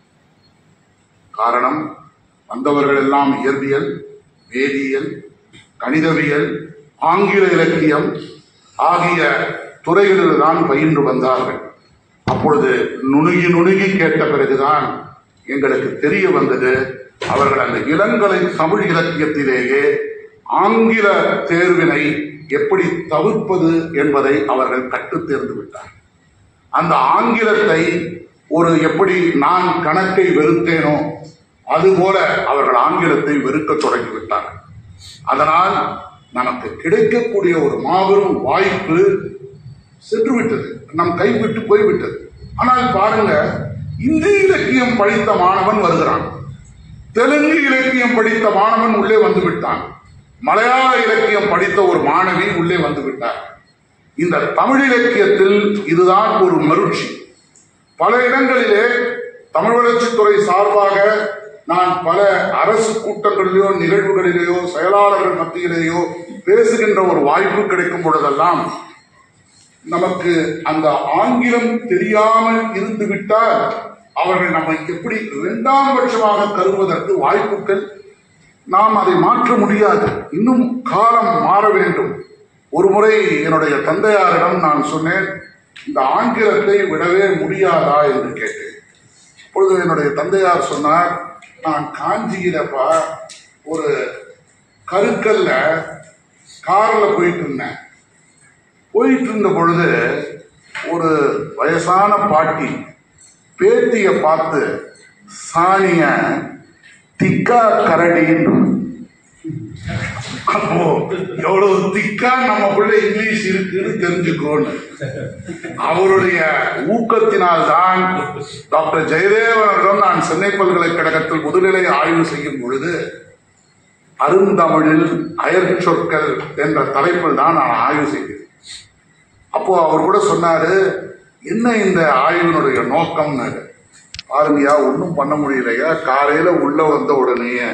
Speaker 1: காரணம் வந்தவர்கள் எல்லாம் இயற்பியல் வேதியியல் கணிதவியல் ஆங்கில இலக்கியம் ஆகிய துறைகளில் தான் பயின்று வந்தார்கள் அப்பொழுது நுணுகி நுணுகி கேட்ட பிறகுதான் எங்களுக்கு தெரிய வந்தது அவர்கள் அந்த இளங்கலை தமிழ் இலக்கியத்திலேயே ஆங்கில தேர்வினை எப்படி தவிர்ப்பது என்பதை அவர்கள் கற்றுத் தேர்ந்து விட்டார் அந்த ஆங்கிலத்தை ஒரு எப்படி நான் கணக்கை வெறுத்தேனோ அதுபோல அவர்கள் ஆங்கிலத்தை வெறுக்க தொடங்கிவிட்டார்கள் அதனால் நமக்கு கிடைக்கக்கூடிய ஒரு மாபெரும் வாய்ப்பு சென்றுவிட்டது நம் கைவிட்டு போய்விட்டது ஆனால் பாருங்க இந்தி இலக்கியம் படித்த மாணவன் வருகிறான் தெலுங்கு இலக்கியம் படித்த மாணவன் உள்ளே வந்து விட்டான் மலையாள இலக்கியம் படித்த ஒரு மாணவி உள்ளே வந்து விட்டார் இந்த தமிழ் இலக்கியத்தில் இதுதான் ஒரு மருட்சி பல இடங்களிலே தமிழ் வளர்ச்சித்துறை சார்பாக நான் பல அரசு கூட்டங்களிலேயோ நிகழ்வுகளிலேயோ செயலாளர்கள் மத்தியிலேயோ பேசுகின்ற ஒரு வாய்ப்பு கிடைக்கும் பொழுதெல்லாம் நமக்கு அந்த ஆங்கிலம் தெரியாமல் இருந்து விட்டால் அவர்கள் நம்மை எப்படி இரண்டாம் பட்சமாக கருதுவதற்கு வாய்ப்புகள் நாம் அதை மாற்ற முடியாது இன்னும் காலம் மாற வேண்டும் ஒரு முறை என்னுடைய தந்தையாரிடம் நான் சொன்னேன் இந்த ஆங்கிலத்தை விடவே முடியாதா என்று கேட்டேன் அப்பொழுது என்னுடைய தந்தையார் சொன்னார் நான் காஞ்சியிலப்பா ஒரு கருக்கல்ல கார்ல போயிட்டு இருந்தேன் போயிட்டு இருந்த பொழுது ஒரு வயசான பாட்டி பேத்திய பார்த்து சாணிய திக்கா கரடின்னு அப்போ எவ்வளவு திக்கா நம்ம பிள்ளை இங்கிலீஷ் இருக்குன்னு தெரிஞ்சுக்கோன்னு அவருடைய ஊக்கத்தினால்தான் டாக்டர் ஜெயதேவனிடம் நான் சென்னை பல்கலைக்கழகத்தில் முதுநிலை ஆய்வு செய்யும் பொழுது அருந்தமிழில் அயற்சொற்கள் என்ற தலைப்பில் தான் நான் ஆய்வு செய்தேன் அப்போ அவர் கூட சொன்னாரு என்ன இந்த ஆய்வினுடைய நோக்கம்னாரு பாருங்கய்யா ஒன்றும் பண்ண முடியலையா காலையில உள்ள வந்த உடனே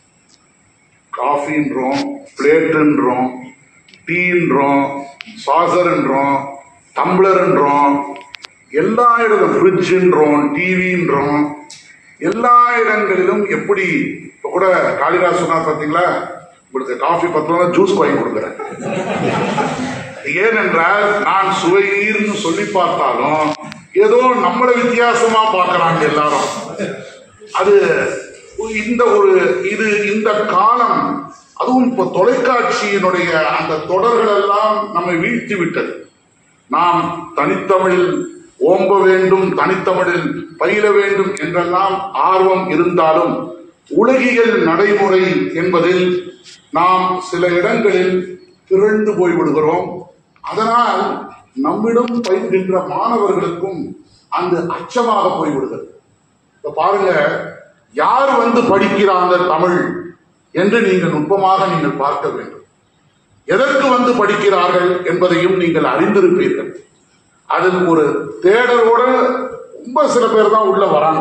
Speaker 1: காஃபின்றோம் பிளேட்டுன்றோம் டீன்றோம் சாசர்ன்றோம் டம்ளர்ன்றோம் எல்லா இடத்துல ஃப்ரிட்ஜுன்றோம் டிவின்றோம் எல்லா இடங்களிலும் எப்படி இப்போ கூட காளிதாஸ் சொன்னார் பார்த்தீங்களா உங்களுக்கு காஃபி பத்தலாம் ஜூஸ் வாங்கி கொடுக்குறேன் ஏனென்றால் நான் சுவையீர்னு சொல்லி பார்த்தாலும் ஏதோ நம்மள வித்தியாசமா பார்க்கறாங்க எல்லாரும் அது இந்த ஒரு இது இந்த காலம் அதுவும் இப்போ தொலைக்காட்சியினுடைய அந்த தொடர்கள் எல்லாம் நம்மை வீழ்த்தி விட்டது நாம் தனித்தமிழில் ஓம்ப வேண்டும் தனித்தமிழில் பயில வேண்டும் என்றெல்லாம் ஆர்வம் இருந்தாலும் உலகியல் நடைமுறை என்பதில் நாம் சில இடங்களில் திரண்டு போய்விடுகிறோம் அதனால் நம்மிடம் பயில்கின்ற மாணவர்களுக்கும் அந்த அச்சமாக போய்விடுகிறது இப்ப பாருங்க யார் வந்து படிக்கிறாங்க தமிழ் என்று நீங்கள் நுட்பமாக நீங்கள் பார்க்க வேண்டும் எதற்கு வந்து படிக்கிறார்கள் என்பதையும் நீங்கள் அறிந்திருப்பீர்கள் அதில் ஒரு தேடலோட ரொம்ப சில பேர் தான் உள்ள வராங்க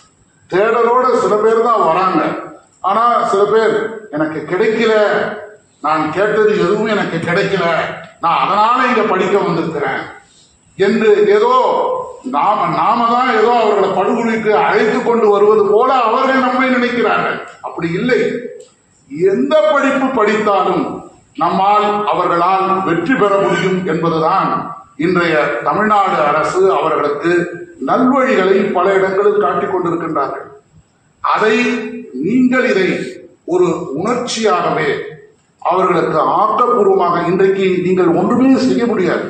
Speaker 1: தேடலோட சில பேர் தான் வராங்க ஆனா சில பேர் எனக்கு கிடைக்கல நான் கேட்டது எதுவும் எனக்கு கிடைக்கல நான் அதனால இங்க படிக்க வந்திருக்கிறேன் என்று ஏதோ நாம நாம தான் ஏதோ அவர்களை படுகொலைக்கு அழைத்து கொண்டு வருவது போல அவர்கள் நம்மை நினைக்கிறார்கள் அப்படி இல்லை எந்த படிப்பு படித்தாலும் நம்மால் அவர்களால் வெற்றி பெற முடியும் என்பதுதான் இன்றைய தமிழ்நாடு அரசு அவர்களுக்கு நல்வழிகளை பல இடங்களில் காட்டிக் கொண்டிருக்கின்றார்கள் அதை நீங்கள் இதை ஒரு உணர்ச்சியாகவே அவர்களுக்கு ஆக்கப்பூர்வமாக இன்றைக்கு நீங்கள் ஒன்றுமே செய்ய முடியாது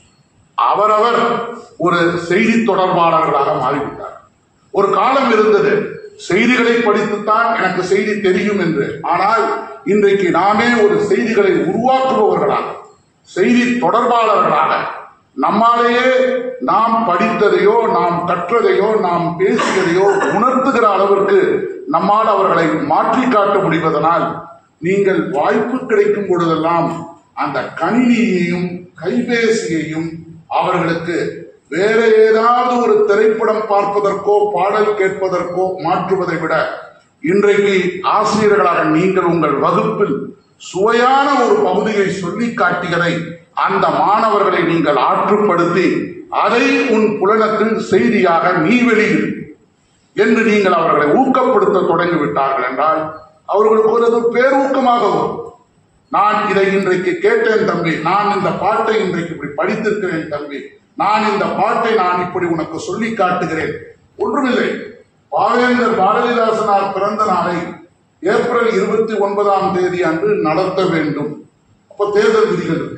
Speaker 1: அவரவர் ஒரு செய்தி தொடர்பாளர்களாக மாறிவிட்டார் ஒரு காலம் இருந்தது செய்திகளை படித்துத்தான் எனக்கு செய்தி தெரியும் என்று ஆனால் இன்றைக்கு நாமே ஒரு செய்திகளை உருவாக்குபவர்களாக செய்தி தொடர்பாளர்களாக நம்மாலேயே நாம் படித்ததையோ நாம் கற்றதையோ நாம் பேசியதையோ உணர்த்துகிற அளவிற்கு நம்மால் அவர்களை மாற்றி காட்ட முடிவதனால் நீங்கள் வாய்ப்பு கிடைக்கும் பொழுதெல்லாம் அந்த கணினியையும் கைபேசியையும் அவர்களுக்கு வேற ஏதாவது ஒரு திரைப்படம் பார்ப்பதற்கோ பாடல் கேட்பதற்கோ மாற்றுவதை விட இன்றைக்கு ஆசிரியர்களாக நீங்கள் உங்கள் வகுப்பில் சுவையான ஒரு பகுதியை சொல்லி காட்டியதை அந்த மாணவர்களை நீங்கள் ஆற்றுப்படுத்தி அதை உன் புலனத்தில் செய்தியாக நீ வெளியிடு என்று நீங்கள் அவர்களை ஊக்கப்படுத்த தொடங்கிவிட்டார்கள் என்றால் அவர்களுக்கு ஒரு பேரூக்கமாக வரும் நான் இதை இன்றைக்கு கேட்டேன் தம்பி நான் இந்த பாட்டை இன்றைக்கு இப்படி படித்திருக்கிறேன் தம்பி நான் இந்த பாட்டை நான் இப்படி உனக்கு சொல்லி காட்டுகிறேன் ஒன்றுமில்லை பாவேந்தர் பாரதிதாசனார் பிறந்த நாளை ஏப்ரல் இருபத்தி ஒன்பதாம் தேதி அன்று நடத்த வேண்டும் அப்ப தேர்தல் விதிகள் இருக்கு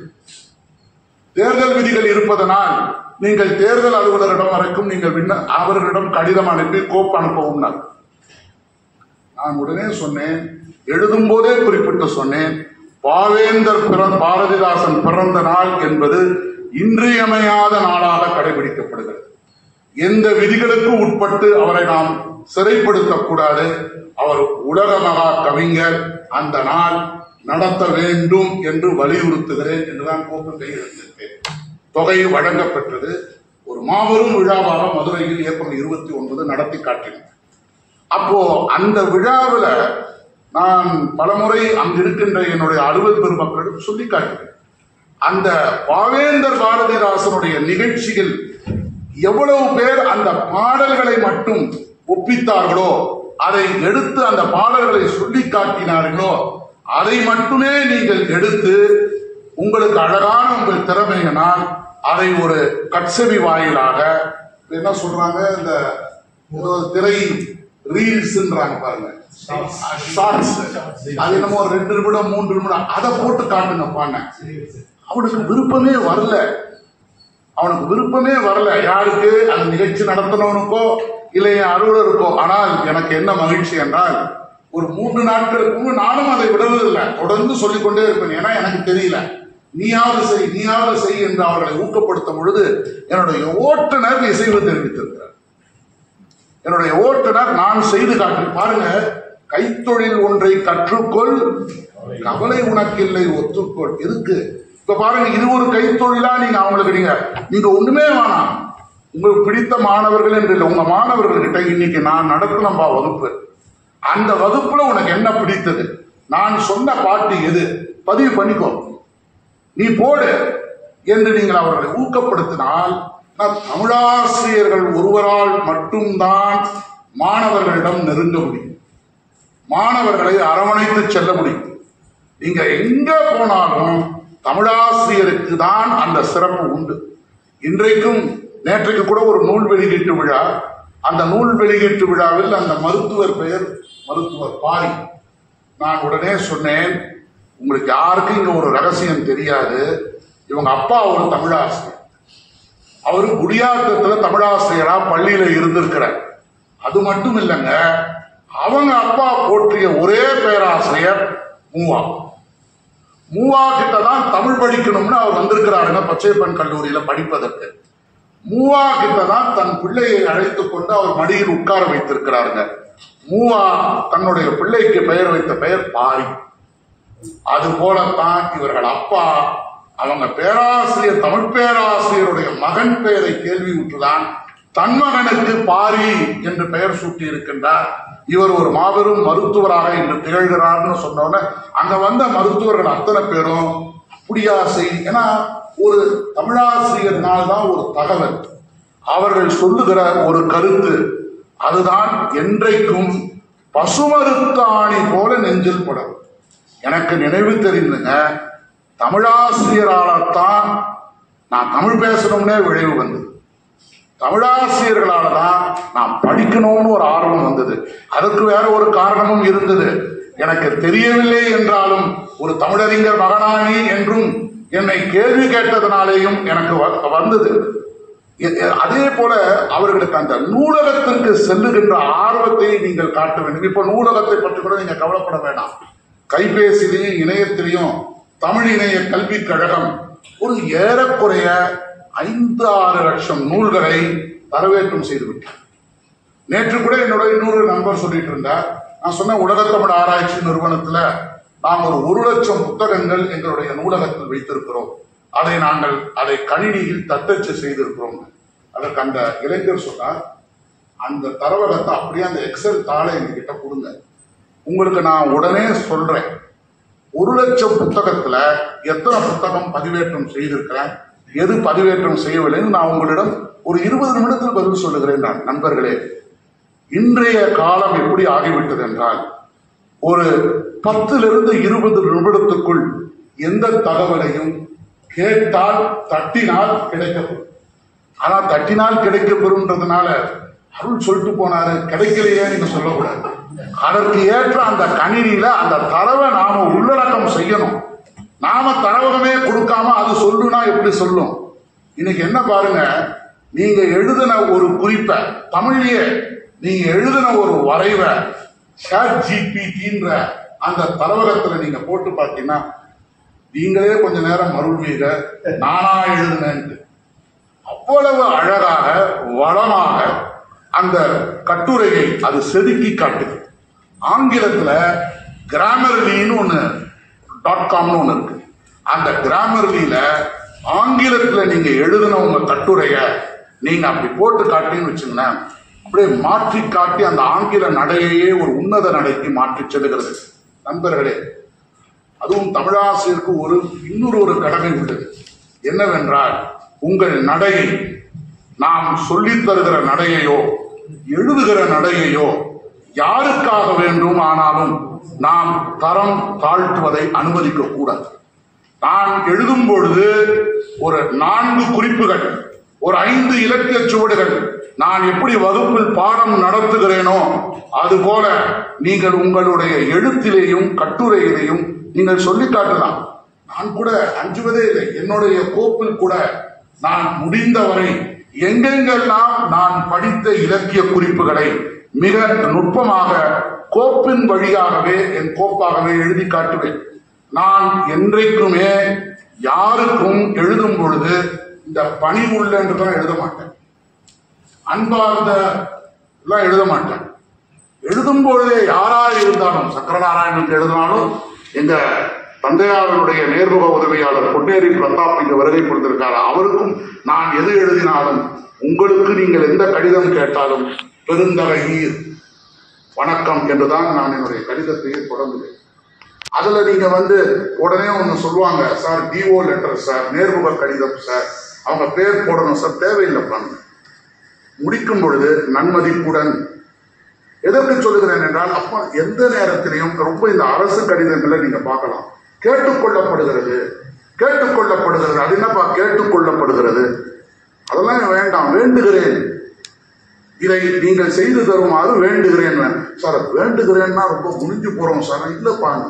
Speaker 1: தேர்தல் விதிகள் இருப்பதனால் நீங்கள் தேர்தல் அலுவலரிடம் வரைக்கும் நீங்கள் விண்ண அவர்களிடம் கடிதம் அனுப்பி கோப்பு அனுப்பவும் நான் உடனே சொன்னேன் எழுதும் போதே குறிப்பிட்டு சொன்னேன் பாவேந்தர் பிற பாரதிதாசன் பிறந்த நாள் என்பது இன்றியமையாத நாளாக கடைபிடிக்கப்படுகிறது எந்த விதிகளுக்கு உட்பட்டு அவரை நாம் சிறைப்படுத்தக்கூடாது அவர் உலக மகா கவிஞர் அந்த நாள் நடத்த வேண்டும் என்று வலியுறுத்துகிறேன் என்றுதான் கோப்பு கையெழுத்திட்டேன் தொகை வழங்கப்பட்டது ஒரு மாபெரும் விழாவாக மதுரையில் ஏப்ரல் இருபத்தி ஒன்பது நடத்தி காட்டினோம் அப்போ அந்த விழாவில் நான் பலமுறை அங்கு இருக்கின்ற என்னுடைய அலுவல் பெருமக்களிடம் சொல்லி காட்டினேன் அந்த பாவேந்தர் பாரதிதாசனுடைய நிகழ்ச்சியில் எவ்வளவு பேர் அந்த பாடல்களை மட்டும் ஒப்பித்தார்களோ அதை எடுத்து அந்த பாடல்களை சொல்லி காட்டினார்களோ அதை மட்டுமே நீங்கள் எடுத்து உங்களுக்கு அழகான உங்கள் திறமையினால் அதை ஒரு கட்செவி வாயிலாக என்ன சொல்றாங்க இந்த ஏதோ திரை ரீல்ஸ்ன்றாங்க பாருங்க ஷார்ட்ஸ் அது என்னமோ ரெண்டு நிமிடம் மூன்று நிமிடம் அதை போட்டு காட்டுங்க பாண்ண அவனுக்கு விருப்பமே வரல அவனுக்கு விருப்பமே வரல யாருக்கு அந்த நிகழ்ச்சி நடத்தினவனுக்கோ இல்லை என் அலுவலருக்கோ ஆனால் எனக்கு என்ன மகிழ்ச்சி என்றால் ஒரு மூன்று நாட்களுக்கு முன்பு நானும் அதை விடுவதில்லை தொடர்ந்து சொல்லிக்கொண்டே இருப்பேன் ஏன்னா எனக்கு தெரியல நீயாவது செய் நீயாவது செய் என்று அவர்களை ஊக்கப்படுத்தும் பொழுது என்னுடைய ஓட்டுநர் இசைவு தெரிவித்திருக்கிறார் என்னுடைய ஓட்டுநர் நான் செய்து காட்டி பாருங்க கைத்தொழில் ஒன்றை கற்றுக்கொள் கவலை உனக்கில்லை ஒத்துக்கொள் எதுக்கு இப்ப பாருங்க இது ஒரு கைத்தொழிலா நீங்க அவங்களுக்கு நீங்க நீங்க ஒண்ணுமே வேணாம் உங்களுக்கு பிடித்த மாணவர்கள் என்று இல்லை உங்க மாணவர்கள்கிட்ட இன்னைக்கு நான் நடத்தினப்பா வகுப்பு அந்த வகுப்புல உனக்கு என்ன பிடித்தது நான் சொன்ன பாட்டு எது பதிவு பண்ணிக்கோ நீ போடு என்று நீங்கள் அவர்களை ஊக்கப்படுத்தினால் நான் தமிழாசிரியர்கள் ஒருவரால் மட்டும்தான் மாணவர்களிடம் நெருங்க முடியும் மாணவர்களை அரவணைத்து செல்ல முடியும் நீங்க எங்க போனாலும் தமிழாசிரியருக்கு தான் அந்த சிறப்பு உண்டு இன்றைக்கும் நேற்றைக்கு கூட ஒரு நூல் வெளியீட்டு விழா அந்த நூல் வெளியீட்டு விழாவில் அந்த மருத்துவர் பெயர் மருத்துவர் பாரி நான் உடனே சொன்னேன் உங்களுக்கு யாருக்கும் இங்க ஒரு ரகசியம் தெரியாது இவங்க அப்பா ஒரு தமிழாசிரியர் அவரு குடியாத்தத்துல தமிழாசிரியரா பள்ளியில இருந்திருக்கிறார் அது மட்டும் இல்லைங்க அவங்க அப்பா போற்றிய ஒரே பேராசிரியர் மூவா மூவா கிட்ட தான் தமிழ் படிக்கணும்னு அவர் வந்திருக்கிறாருங்க பச்சைப்பன் கல்லூரியில படிப்பதற்கு மூவா கிட்ட தான் தன் பிள்ளையை அழைத்துக் கொண்டு அவர் மடியில் உட்கார வைத்திருக்கிறாருங்க மூவா தன்னுடைய பிள்ளைக்கு பெயர் வைத்த பெயர் பாரி அது போலத்தான் இவர்கள் அப்பா அவங்க பேராசிரியர் தமிழ் பேராசிரியருடைய மகன் பெயரை கேள்வியுற்றுதான் தன் மகனுக்கு பாரி என்று பெயர் சூட்டி இருக்கின்றார் இவர் ஒரு மாபெரும் மருத்துவராக இன்று திகழ்கிறார்னு சொன்னோன்னே அங்க வந்த மருத்துவர்கள் அத்தனை பேரும் அப்படியா செய் ஏன்னா ஒரு தமிழாசிரியர்னால் தான் ஒரு தகவல் அவர்கள் சொல்லுகிற ஒரு கருத்து அதுதான் என்றைக்கும் பசுமருத்தாணி போல நெஞ்சில் படும் எனக்கு நினைவு தெரிந்துங்க தமிழாசிரியரால்தான் நான் தமிழ் பேசணும்னே விளைவு வந்தது தமிழாசிரியர்களால தான் நான் படிக்கணும்னு ஒரு ஆர்வம் வந்தது அதற்கு வேற ஒரு காரணமும் இருந்தது எனக்கு தெரியவில்லை என்றாலும் ஒரு தமிழறிஞர் மகனானி என்றும் என்னை கேள்வி கேட்டதனாலேயும் எனக்கு வ- வந்தது எ- எ- அதே போல அவர்களுக்கு அந்த நூலகத்திற்கு செல்லுகின்ற ஆர்வத்தை நீங்கள் காட்ட வேண்டும் இப்ப நூலகத்தை பற்றி கூட நீங்க கவலைப்பட வேண்டாம் கைபேசியிலையும் இணையத்திலையும் தமிழ் இணைய கல்விக் கழகம் ஒரு ஏறக்குறைய ஐந்து ஆறு லட்சம் நூல்களை தரவேற்றம் செய்துவிட்டார் நேற்று கூட என்னோட இன்னொரு நண்பர் சொல்லிட்டு இருந்தார் நான் சொன்ன உலகத்தமிழ் ஆராய்ச்சி நிறுவனத்துல நாம் ஒரு ஒரு லட்சம் புத்தகங்கள் எங்களுடைய நூலகத்தில் வைத்திருக்கிறோம் அதை நாங்கள் அதை கணினியில் தட்டச்சு செய்திருக்கிறோம் அதற்கு அந்த இளைஞர் சொன்னார் அந்த தரவகத்தை அப்படியே அந்த எக்ஸல் தாளை எங்ககிட்ட கொடுங்க உங்களுக்கு நான் உடனே சொல்றேன் ஒரு லட்சம் புத்தகத்துல எத்தனை புத்தகம் பதிவேற்றம் செய்திருக்கிறேன் எது பதிவேற்றம் செய்யவில்லைன்னு நான் உங்களிடம் ஒரு இருபது நிமிடத்தில் பதில் சொல்லுகிறேன் நான் நண்பர்களே இன்றைய காலம் எப்படி ஆகிவிட்டது என்றால் ஒரு பத்திலிருந்து இருபது நிமிடத்துக்குள் எந்த தகவலையும் கேட்டால் தட்டினால் கிடைக்கப்படும் ஆனா தட்டினால் கிடைக்கப்பெறும்ன்றதுனால அருள் சொல்லிட்டு போனாரு கிடைக்கலையே நீங்க சொல்லக்கூடாது அதற்கு ஏற்ற அந்த கணினியில அந்த தரவை நாம உள்ளடக்கம் செய்யணும் நாம தரவகமே கொடுக்காம அது சொல்லுனா எப்படி சொல்லும் இன்னைக்கு என்ன பாருங்க நீங்க எழுதின ஒரு குறிப்பை தமிழ்லயே நீங்க எழுதின ஒரு வரைவை சாட் ஜிபிடின்ற அந்த தரவகத்துல நீங்க போட்டு பார்த்தீங்கன்னா நீங்களே கொஞ்ச நேரம் மருள்வீங்க நானா எழுதுனேன்ட்டு அவ்வளவு அழகாக வளமாக அந்த கட்டுரையை அது செதுக்கி காட்டுது ஆங்கிலத்துல கிராமர்லின்னு ஒண்ணு டாட் காம்னு ஒண்ணு இருக்கு அந்த கிராமர்லியில ஆங்கிலத்துல நீங்க எழுதின உங்க கட்டுரைய நீங்க அப்படி போட்டு காட்டின்னு வச்சுங்களேன் அப்படியே மாற்றி காட்டி அந்த ஆங்கில நடையையே ஒரு உன்னத நடைக்கு மாற்றி செல்லுகிறது நண்பர்களே அதுவும் தமிழாசிரியருக்கு ஒரு இன்னொரு ஒரு கடமை உள்ளது என்னவென்றால் உங்கள் நடையை நாம் சொல்லித் தருகிற நடையையோ எழுதுகிற நடையையோ யாருக்காக வேண்டும் ஆனாலும் நாம் தரம் தாழ்த்துவதை அனுமதிக்க கூடாது நான் எழுதும் பொழுது ஒரு நான்கு குறிப்புகள் ஒரு ஐந்து இலக்கிய சுவடுகள் நான் எப்படி வகுப்பில் பாடம் நடத்துகிறேனோ அதுபோல நீங்கள் உங்களுடைய எழுத்திலேயும் கட்டுரையிலேயும் நீங்கள் சொல்லி காட்டலாம் நான் கூட அஞ்சுவதே இல்லை என்னுடைய கோப்பில் கூட நான் முடிந்தவரை எங்கெங்கெல்லாம் நான் படித்த இலக்கிய குறிப்புகளை மிக நுட்பமாக கோப்பின் வழியாகவே என் கோப்பாகவே எழுதி காட்டுவேன் நான் என்றைக்குமே யாருக்கும் எழுதும் பொழுது இந்த பணிவுள்ள என்று தான் எழுத மாட்டேன் அன்பார்ந்த எல்லாம் எழுத மாட்டேன் எழுதும் பொழுதே யாரா இருந்தாலும் சக்கரநாராயணனுக்கு எழுதினாலும் எங்க தந்தையாளருடைய நேர்முக உதவியாளர் பொன்னேரி பிரதாப் இங்க வருகை கொடுத்திருக்காரு அவருக்கும் நான் எது எழுதினாலும் உங்களுக்கு நீங்கள் எந்த கடிதம் கேட்டாலும் பெருந்தகையீர் வணக்கம் என்றுதான் நான் என்னுடைய கடிதத்தையே தொடங்குவேன் அதுல நீங்க வந்து உடனே ஒண்ணு சொல்லுவாங்க சார் டிஓ லெட்டர் சார் நேர்முக கடிதம் சார் அவங்க பேர் போடணும் சார் தேவையில்லை பண்ணு முடிக்கும் பொழுது நன்மதிப்புடன் எதற்கு சொல்லுகிறேன் என்றால் அப்ப எந்த நேரத்திலையும் ரொம்ப இந்த அரசு கடிதங்களை நீங்க பார்க்கலாம் கேட்டுக்கொள்ளப்படுகிறது கேட்டுக்கொள்ளப்படுகிறது அது என்னப்பா கேட்டுக்கொள்ளப்படுகிறது அதெல்லாம் வேண்டாம் வேண்டுகிறேன் இதை நீங்கள் செய்து தருமாறு வேண்டுகிறேன் சார் வேண்டுகிறேன்னா ரொம்ப முடிஞ்சு போறோம் சார் இல்லப்பாங்க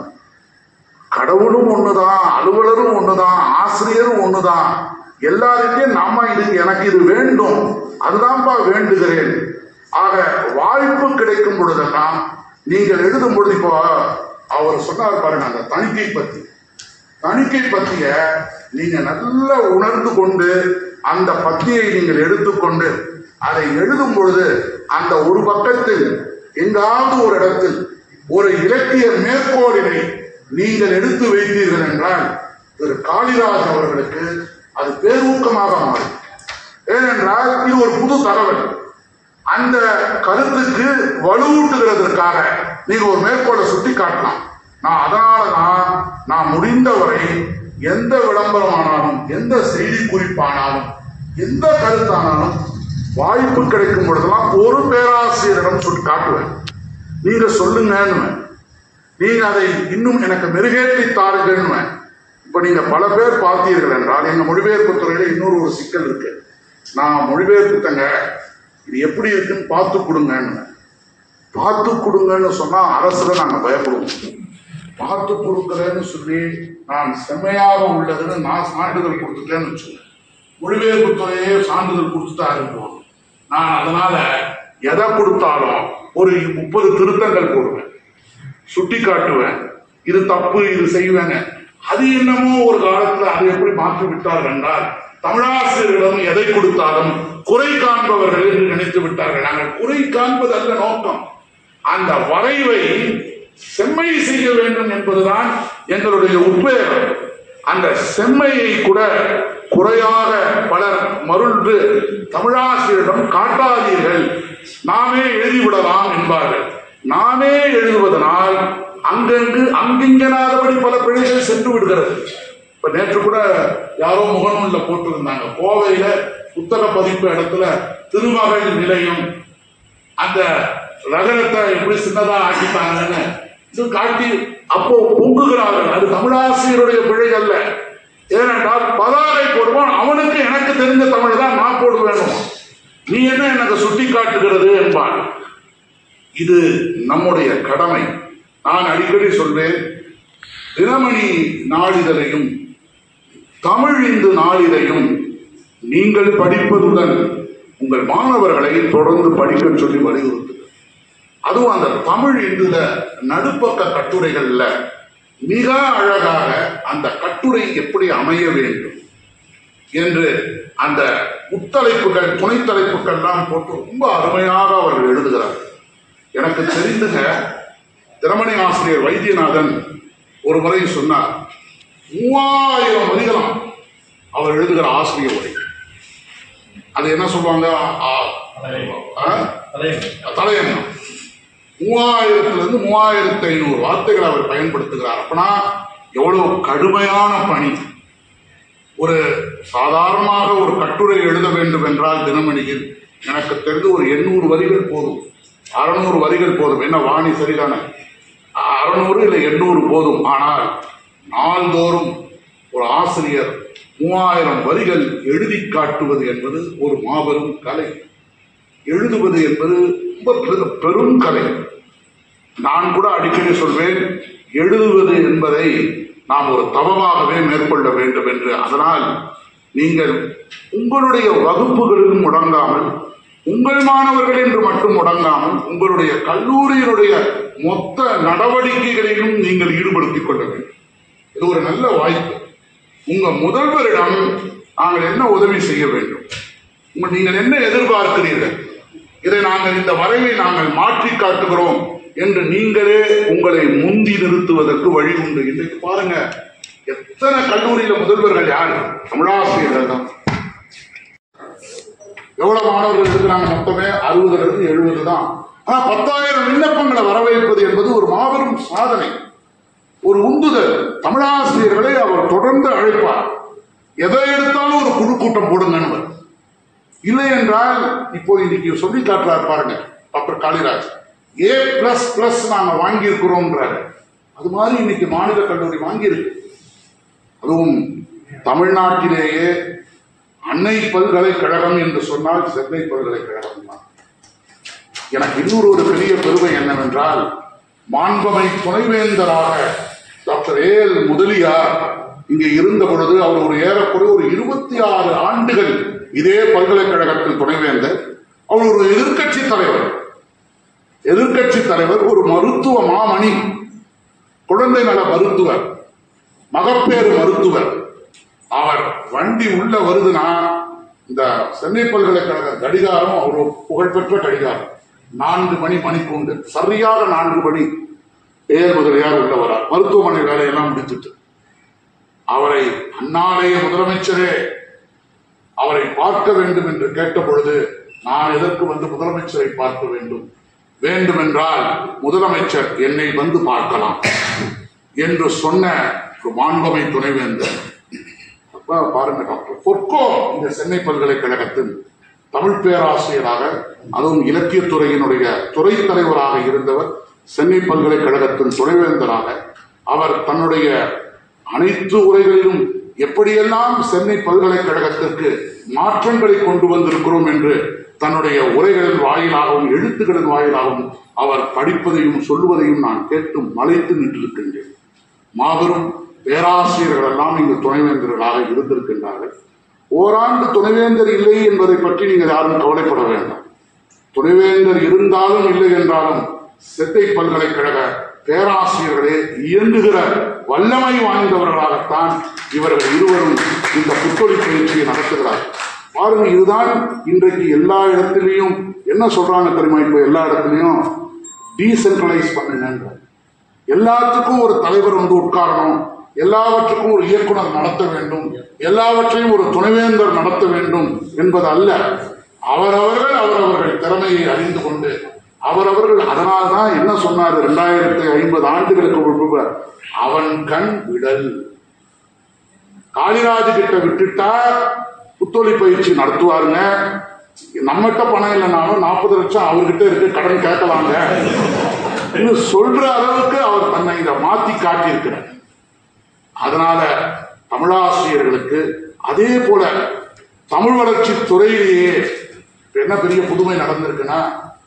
Speaker 1: கடவுளும் ஒண்ணுதான் அலுவலரும் ஒண்ணுதான் ஆசிரியரும் ஒண்ணுதான் எல்லாருக்கும் நம்ம இது எனக்கு இது வேண்டும் அதுதான்ப்பா வேண்டுகிறேன் ஆக வாய்ப்பு கிடைக்கும் பொழுதெல்லாம் நீங்கள் எழுதும் பொழுது இப்போ அவர் சொன்னார் பாருங்க அந்த தணிக்கை பத்தி தணிக்கை பத்திய நீங்க நல்லா உணர்ந்து கொண்டு அந்த பத்தியை நீங்கள் எடுத்துக்கொண்டு அதை எழுதும் பொழுது அந்த ஒரு பக்கத்தில் எங்காவது ஒரு இடத்தில் ஒரு இலக்கிய மேற்கோளினை நீங்கள் எடுத்து வைத்தீர்கள் என்றால் திரு காளிதாஸ் அவர்களுக்கு அது பேரூக்கமாக மாறும் ஏனென்றால் இது ஒரு புது தகவல் அந்த கருத்துக்கு வலுவூட்டுகிறதற்காக நீங்க ஒரு மேற்கோளை சுட்டி காட்டலாம் நான் அதனால தான் நான் முடிந்தவரை எந்த விளம்பரமானாலும் எந்த செய்தி குறிப்பானாலும் எந்த கருத்தானாலும் வாய்ப்பு கிடைக்கும் பொழுதெல்லாம் ஒரு பேராசிரியரிடம் சொல்லி காட்டுவேன் நீங்க சொல்லுங்கன்னு நீங்க அதை இன்னும் எனக்கு மெருகேற்றி தாருங்கன்னு இப்ப நீங்க பல பேர் பார்த்தீர்கள் என்றால் எங்க மொழிபெயர்ப்பு துறையில இன்னொரு ஒரு சிக்கல் இருக்கு நான் மொழிபெயர்ப்புத்தங்க இது எப்படி இருக்குன்னு பார்த்து கொடுங்கன்னு பார்த்து கொடுங்கன்னு சொன்னா அரசுல நாங்க பயப்படுவோம் பார்த்து கொடுக்குறேன்னு சொல்லி நான் செம்மையாக உள்ளதுன்னு நான் சான்றிதழ் கொடுத்துட்டேன்னு வச்சுக்கேன் மொழிபெயர்ப்பு துறையே சான்றிதழ் கொடுத்துட்டா இருக்கும் நான் அதனால எதை கொடுத்தாலும் ஒரு முப்பது திருத்தங்கள் போடுவேன் சுட்டி காட்டுவேன் இது தப்பு இது செய்வேங்க அது என்னமோ ஒரு காலத்துல அதை எப்படி மாற்றி விட்டார்கள் என்றால் தமிழாசிரியர்களிடம் எதை கொடுத்தாலும் குறை காண்பவர்கள் என்று நினைத்து விட்டார்கள் நாங்கள் குறை காண்பது அல்ல நோக்கம் அந்த வரைவை செம்மை செய்ய வேண்டும் என்பதுதான் எங்களுடைய உத்வேகம் அந்த செம்மையை கூட குறையாக பலர் மருள்று தமிழாசிரியரிடம் காட்டாதீர்கள் நாமே எழுதிவிடலாம் என்பார்கள் நாமே எழுதுவதனால் அங்கங்கு அங்கிங்கனாதபடி பல பிழைகள் சென்று விடுகிறது இப்ப நேற்று கூட யாரோ முகநூல்ல போட்டிருந்தாங்க கோவையில புத்தக பதிப்பு இடத்துல திருமகள் நிலையம் அந்த நகரத்தை எப்படி சின்னதா ஆக்கிட்டாங்கன்னு இது காட்டி அப்போ பொங்குகிறார்கள் அது தமிழாசிரியருடைய பிழை அல்ல ஏனென்றால் பதாகை போடுவான் அவனுக்கு எனக்கு தெரிஞ்ச தமிழ் தான் நான் போடுவேன் நீ என்ன எனக்கு சுட்டி காட்டுகிறது என்பான் இது நம்முடைய கடமை நான் அடிக்கடி சொல்வேன் தினமணி நாளிதழையும் தமிழ் இந்து நாளிதழையும் நீங்கள் படிப்பதுடன் உங்கள் மாணவர்களை தொடர்ந்து படிக்க சொல்லி வலியுறுத்து அதுவும் அந்த தமிழ் இந்துல நடுப்பக்க கட்டுரைகள்ல மிக அழகாக அந்த கட்டுரை எப்படி அமைய வேண்டும் என்று அந்த முத்தலைப்புகள் துணை தலைப்புகள்லாம் போட்டு ரொம்ப அருமையாக அவர்கள் எழுதுகிறார் எனக்கு தெரிந்துங்க திறமணி ஆசிரியர் வைத்தியநாதன் ஒரு முறை சொன்னார் மூவாயிரம் வரிகளாம் அவர் எழுதுகிற ஆசிரியர் உரை அது என்ன சொல்லுவாங்க ஆ- ஆ? தலையங்கம் மூவாயிரத்துல இருந்து மூவாயிரத்தி ஐநூறு வார்த்தைகள் அவர் பயன்படுத்துகிறார் அப்பனா எவ்வளவு கடுமையான பணி ஒரு சாதாரணமாக ஒரு கட்டுரை எழுத வேண்டும் என்றால் தினமணியில் எனக்கு தெரிந்து ஒரு எண்ணூறு வரிகள் போதும் அறுநூறு வரிகள் போதும் என்ன வாணி சரிதானே அறுநூறு இல்லை எண்ணூறு போதும் ஆனால் நாள்தோறும் ஒரு ஆசிரியர் மூவாயிரம் வரிகள் எழுதி காட்டுவது என்பது ஒரு மாபெரும் கலை எழுதுவது என்பது ரொம்ப பெரு- பெரும் கலை நான் கூட அடிக்கடி சொல்வேன் எழுதுவது என்பதை நாம் ஒரு தவமாகவே மேற்கொள்ள வேண்டும் என்று அதனால் நீங்கள் உங்களுடைய வகுப்புகளில் முடங்காமல் உங்கள் மாணவர்கள் என்று மட்டும் முடங்காமல் உங்களுடைய கல்லூரியினுடைய மொத்த நடவடிக்கைகளிலும் நீங்கள் ஈடுபடுத்திக் கொள்ள வேண்டும் இது ஒரு நல்ல வாய்ப்பு உங்க முதல்வரிடம் நாங்கள் என்ன உதவி செய்ய வேண்டும் உங்க- நீங்கள் என்ன எதிர்பார்க்கிறீர்கள் இதை நாங்கள் இந்த வரைவை நாங்கள் மாற்றி காட்டுகிறோம் என்று நீங்களே உங்களை முந்தி நிறுத்துவதற்கு வழி உண்டு இன்றைக்கு பாருங்க எத்தனை கல்லூரியில முதல்வர்கள் யார் தமிழாசிரியர்கள் தான் எவ்வளவு மாணவர்கள் இருக்கிறாங்க மொத்தமே அறுபதுல இருந்து எழுபது தான் ஆனா பத்தாயிரம் விண்ணப்பங்களை வரவேற்பது என்பது ஒரு மாபெரும் சாதனை ஒரு உந்துதல் தமிழாசிரியர்களை அவர் தொடர்ந்து அழைப்பார் எதை எடுத்தாலும் ஒரு குழு கூட்டம் போடுங்கன்னு இல்லை என்றால் இப்போ இன்னைக்கு சொல்லி காட்டுறார் பாருங்க doctor Kaliraj A plus plus நாங்க வாங்கி இருக்கிறோம்ன்றாரு அது மாதிரி இன்னைக்கு மாநில கல்லூரி வாங்கியிருக்கு அதுவும் தமிழ்நாட்டிலேயே அன்னை பல்கலைக்கழகம் என்று சொன்னால் சென்னை பல்கலைக்கழகம் தான் எனக்கு இன்னொரு ஒரு பெரிய பெருமை என்னவென்றால் மாண்பமை துணைவேந்தராக டாக்டர் ஏல் முதலியார் இங்கே இருந்த பொழுது அவர் ஒரு ஏறக்குறைய ஒரு இருபத்தி ஆறு ஆண்டுகள் இதே பல்கலைக்கழகத்தில் துணைவேந்தர் அவர் ஒரு எதிர்க்கட்சி தலைவர் எதிர்க்கட்சி தலைவர் ஒரு மருத்துவ மாமணி குழந்தை நல மருத்துவர் மகப்பேறு மருத்துவர் அவர் வண்டி உள்ள வருதுன்னா இந்த சென்னை பல்கலைக்கழக கடிகாரம் அவர் ஒரு புகழ்பெற்ற கடிகாரம் நான்கு மணி மணிக்கூண்டு சரியாக நான்கு மணி ஏர் முதலியார் உள்ள வரார் மருத்துவமனை வேலையெல்லாம் முடித்துட்டு அவரை அன்னாலேயே முதலமைச்சரே அவரை பார்க்க வேண்டும் என்று கேட்ட பொழுது நான் எதற்கு வந்து முதலமைச்சரை பார்க்க வேண்டும் வேண்டுமென்றால் முதலமைச்சர் என்னை வந்து பார்க்கலாம் என்று சொன்ன ஒரு மாண்பமை துணைவேந்தர் அப்ப பாருங்க டாக்டர் பொற்கோ இந்த சென்னை பல்கலைக்கழகத்தின் தமிழ் பேராசிரியராக அதுவும் இலக்கியத்துறையினுடைய துறை தலைவராக இருந்தவர் சென்னை பல்கலைக்கழகத்தின் துணைவேந்தராக அவர் தன்னுடைய அனைத்து உரைகளிலும் எப்படியெல்லாம் சென்னை பல்கலைக்கழகத்திற்கு மாற்றங்களை கொண்டு வந்திருக்கிறோம் என்று தன்னுடைய உரைகளின் வாயிலாகவும் எழுத்துக்களின் வாயிலாகவும் அவர் படிப்பதையும் சொல்லுவதையும் நான் கேட்டு மலைத்து நின்றிருக்கின்றேன் மாபெரும் பேராசிரியர்கள் எல்லாம் இங்கு துணைவேந்தர்களாக இருந்திருக்கின்றார்கள் ஓராண்டு துணைவேந்தர் இல்லை என்பதை பற்றி நீங்கள் யாரும் கவலைப்பட வேண்டாம் துணைவேந்தர் இருந்தாலும் இல்லை என்றாலும் செத்தை பல்கலைக்கழக பேராசிரியர்களே இயங்குகிற வல்லமை வாய்ந்தவர்களாகத்தான் இவர்கள் இருவரும் இந்த புத்தொழி பயிற்சியை நடத்துகிறார் பாருங்க இதுதான் இன்றைக்கு எல்லா இடத்திலையும் என்ன சொல்றாங்க தெரியுமா இப்ப எல்லா இடத்துலையும் டீசென்ட்ரலைஸ் பண்ணுங்க எல்லாத்துக்கும் ஒரு தலைவர் வந்து உட்காரணும் எல்லாவற்றுக்கும் ஒரு இயக்குனர் நடத்த வேண்டும் எல்லாவற்றையும் ஒரு துணைவேந்தர் நடத்த வேண்டும் என்பது அல்ல அவரவர்கள் அவரவர்கள் திறமையை அறிந்து கொண்டு அவரவர்கள் அதனால்தான் என்ன சொன்னார் இரண்டாயிரத்தி ஐம்பது ஆண்டுகளுக்கு முன்பு அவன் கண் விடல் காளிராஜ் கிட்ட விட்டுட்டா புத்தொழி பயிற்சி நடத்துவாருங்க நம்மகிட்ட பணம் இல்லைனாலும் நாற்பது லட்சம் அவர்கிட்ட இருக்கு கடன் கேட்கலாங்க என்று சொல்ற அளவுக்கு அவர் தன்னை இதை மாத்தி காட்டியிருக்கிறார் அதனால தமிழாசிரியர்களுக்கு அதே போல தமிழ் வளர்ச்சி துறையிலேயே இப்ப என்ன பெரிய புதுமை நடந்திருக்குன்னா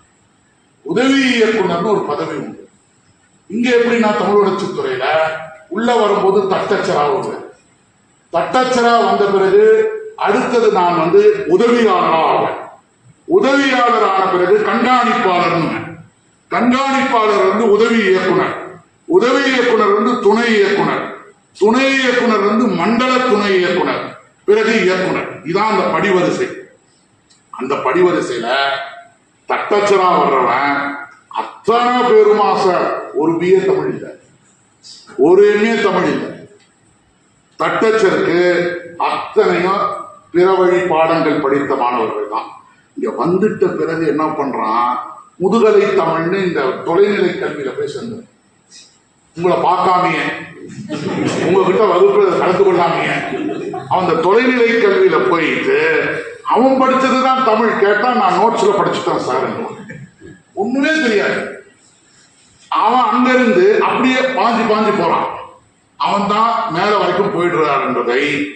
Speaker 1: உதவி இயக்குனர்னு ஒரு பதவி உண்டு இங்க எப்படின்னா தமிழ் வளர்ச்சி துறையில உள்ள வரும்போது தட்டச்சரா உண்டு தட்டச்சரா வந்த பிறகு அடுத்தது நான் வந்து உதவியாளரா ஆவேன் உதவியாளர் ஆன பிறகு கண்காணிப்பாளர் கண்காணிப்பாளர் வந்து உதவி இயக்குனர் உதவி இயக்குனர் வந்து துணை இயக்குனர் துணை இயக்குனர் வந்து மண்டல துணை இயக்குனர் பிறகு இயக்குனர் இதான் அந்த படிவரிசை அந்த படிவரிசையில தட்டச்சரா வர்றவன் அத்தனை பேருமா சார் ஒரு பிஏ தமிழ் இல்லை ஒரு எம்ஏ தமிழ் இல்லை தட்டச்சருக்கு அத்தனையும் பிற வழி பாடங்கள் படித்த மாணவர்கள் தான் இங்க வந்துட்ட பிறகு என்ன பண்றான் முதுகலை தமிழ்னு இந்த தொலைநிலை கல்வியில போய் சேர்ந்து உங்களை பார்க்காமையே உங்ககிட்ட வகுப்புல கலந்து கொள்ளாமையே அவன் அந்த தொலைநிலை கல்வியில போயிட்டு அவன் படிச்சதுதான் தமிழ் கேட்டா நான் நோட்ஸ்ல படிச்சுட்டேன் சார் ஒண்ணுமே தெரியாது அவன் அங்கிருந்து அப்படியே பாஞ்சு பாஞ்சு போறான் அவன் தான் மேல வரைக்கும் போயிடுறார் என்பதை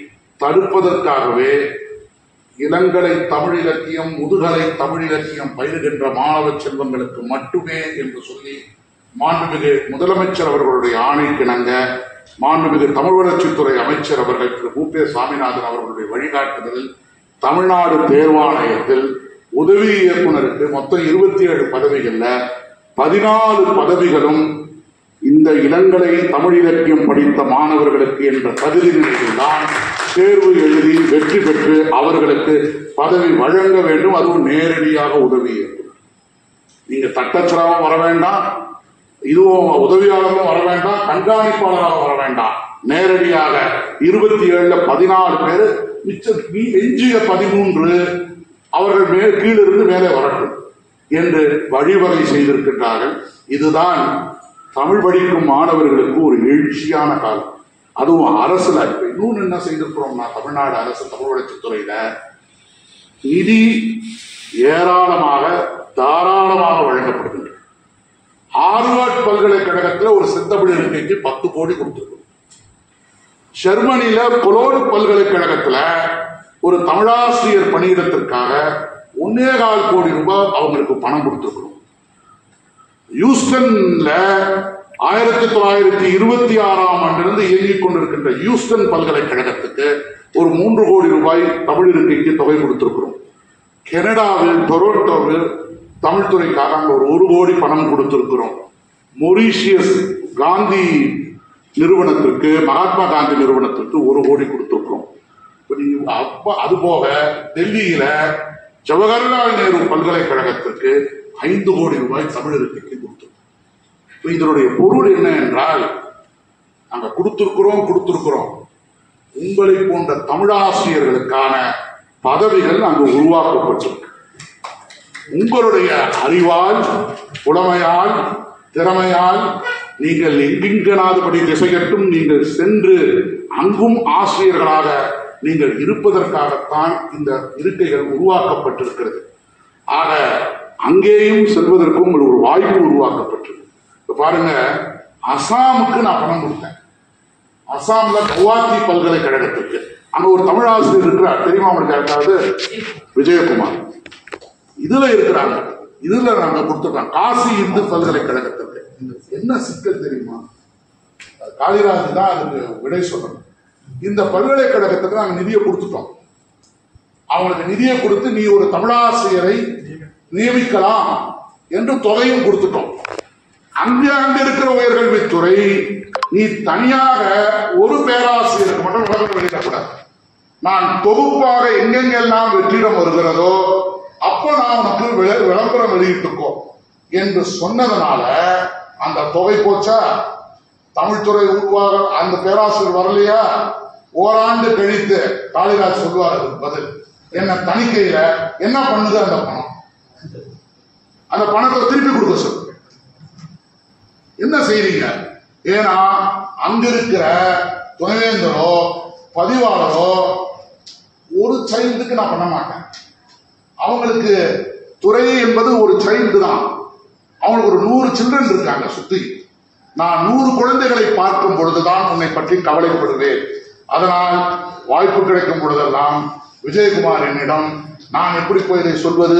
Speaker 1: தடுப்பதற்காகவே இளங்கலை தமிழ் இலக்கியம் முதுகலை தமிழ் இலக்கியம் பயிலுகின்ற மாணவ செல்வங்களுக்கு மட்டுமே என்று சொல்லி மாண்புமிகு முதலமைச்சர் அவர்களுடைய ஆணைக்கிணங்க மாண்புமிகு தமிழ் வளர்ச்சித்துறை அமைச்சர் அவர்கள் திரு மு பே சாமிநாதன் அவர்களுடைய வழிகாட்டுதலில் தமிழ்நாடு தேர்வாணையத்தில் உதவி இயக்குனருக்கு மொத்தம் இருபத்தி ஏழு பதவிகள்ல பதினாலு பதவிகளும் இந்த இளங்கலை தமிழ் இலக்கியம் படித்த மாணவர்களுக்கு என்ற தகுதி நிலையில் தான் தேர்வு எழுதி வெற்றி பெற்று அவர்களுக்கு பதவி வழங்க வேண்டும் அதுவும் நேரடியாக உதவி இயக்குனர் நீங்க தட்டச்சராவும் வர வேண்டாம் இதுவும் உதவியாளரும் வர வேண்டாம் கண்காணிப்பாளராக வர வேண்டாம் நேரடியாக இருபத்தி ஏழுல பதினாலு பேர் மிச்ச மீ- எஞ்சிய பதிமூன்று அவர்கள் மேல் கீழிருந்து மேலே வரட்டும் என்று வழிவகை செய்திருக்கின்றார்கள் இதுதான் தமிழ் படிக்கும் மாணவர்களுக்கு ஒரு எழுச்சியான காலம் அதுவும் அரசுல இப்ப இன்னொன்னு என்ன செய்திருக்கிறோம்னா தமிழ்நாடு அரசு தமிழ் வளர்ச்சித்துறையில நிதி ஏராளமாக தாராளமாக வழங்கப்படுகின்றது ஹார்வர்ட் பல்கலைக்கழகத்தில் ஒரு சித்தமிழ் இருக்கைக்கு பத்து கோடி கொடுத்திருக்கோம் ஜெர்மனியில கொலோன் பல்கலைக்கழகத்துல ஒரு தமிழாசிரியர் பணியிடத்திற்காக ஒன்னே கால் கோடி ரூபாய் அவங்களுக்கு பணம் கொடுத்திருக்கிறோம் ஹியூஸ்டன்ல ஆயிரத்தி தொள்ளாயிரத்தி இருபத்தி ஆறாம் ஆண்டிலிருந்து இயங்கிக் கொண்டிருக்கின்ற ஹியூஸ்டன் பல்கலைக்கழகத்துக்கு ஒரு மூன்று கோடி ரூபாய் தமிழ் இருக்கைக்கு தொகை கொடுத்திருக்கிறோம் கனடாவில் டொரண்டோவில் தமிழ் துறைக்காக அங்க ஒரு ஒரு கோடி பணம் கொடுத்திருக்கிறோம் மொரீஷியஸ் காந்தி நிறுவனத்திற்கு மகாத்மா காந்தி நிறுவனத்திற்கு ஒரு கோடி கொடுத்திருக்கிறோம் இப்ப நீங்க அப்ப அது போக டெல்லியில ஜவஹர்லால் நேரு பல்கலைக்கழகத்திற்கு ஐந்து கோடி ரூபாய் தமிழ் இருக்கைக்கு கொடுத்திருக்கோம் இப்ப இதனுடைய பொருள் என்ன என்றால் நாங்க கொடுத்திருக்கிறோம் கொடுத்திருக்கிறோம் உங்களை போன்ற தமிழாசிரியர்களுக்கான பதவிகள் அங்கு உருவாக்கப்பட்டிருக்கு உங்களுடைய அறிவால் புலமையால் திறமையால் நீங்கள் எங்கெங்கனாதபடி திசையட்டும் நீங்கள் சென்று அங்கும் ஆசிரியர்களாக நீங்கள் இருப்பதற்காகத்தான் இந்த இருக்கைகள் உருவாக்கப்பட்டிருக்கிறது ஆக அங்கேயும் செல்வதற்கு உங்களுக்கு ஒரு வாய்ப்பு உருவாக்கப்பட்டிருக்கு இப்ப பாருங்க அசாமுக்கு நான் பணம் கொடுத்தேன் அசாம்ல குவாஹாத்தி பல்கலைக்கழகத்துக்கு அங்க ஒரு தமிழ் ஆசிரியர் இருக்கிறார் தெரியுமா உங்களுக்கு யாருக்காவது விஜயகுமார் இதுல இருக்கிறாங்க இதுல நாங்க கொடுத்துருக்கோம் காசி இந்து பல்கலைக்கழகத்துக்கு என்ன சிக்கல் தெரியுமா காளிராஜ் தான் அதுக்கு விடை சொல்லணும் இந்த பல்கலைக்கழகத்துக்கு நாங்க நிதியை கொடுத்துட்டோம் அவங்களுக்கு நிதியை கொடுத்து நீ ஒரு தமிழாசிரியரை நியமிக்கலாம் என்று தொகையும் கொடுத்துட்டோம் அங்கே அங்க இருக்கிற உயர்கல்வித்துறை நீ தனியாக ஒரு பேராசிரியருக்கு மட்டும் விளக்கம் வெளியிடக்கூடாது நான் தொகுப்பாக எங்கெங்கெல்லாம் வெற்றிடம் வருகிறதோ அப்ப நான் உனக்கு விள- விளம்பரம் வெளியிட்டுக்கோ என்று சொன்னதுனால அந்த தொகை போச்சா தமிழ்துறை உருவாக அந்த பேராசிரியர் வரலையா ஓராண்டு கழித்து காளிராஜ் சொல்லுவார் அதுக்கு பதில் என்ன தணிக்கையில என்ன பண்ணுது அந்த பணம் அந்த பணத்தை திருப்பி கொடுக்க சொல்லு என்ன செய்றீங்க ஏன்னா அங்க இருக்கிற துணைவேந்தரோ பதிவாளரோ ஒரு சைல்டுக்கு நான் பண்ண மாட்டேன் அவங்களுக்கு துறை என்பது ஒரு சைல்டு தான் அவங்களுக்கு ஒரு நூறு சில்ட்ரன் இருக்காங்க சுத்தி நான் நூறு குழந்தைகளை பார்க்கும் பொழுதுதான் உன்னை பற்றி கவலைப்படுவேன் அதனால் வாய்ப்பு கிடைக்கும் பொழுதெல்லாம் விஜயகுமார் என்னிடம் நான் எப்படி போய் இதை சொல்வது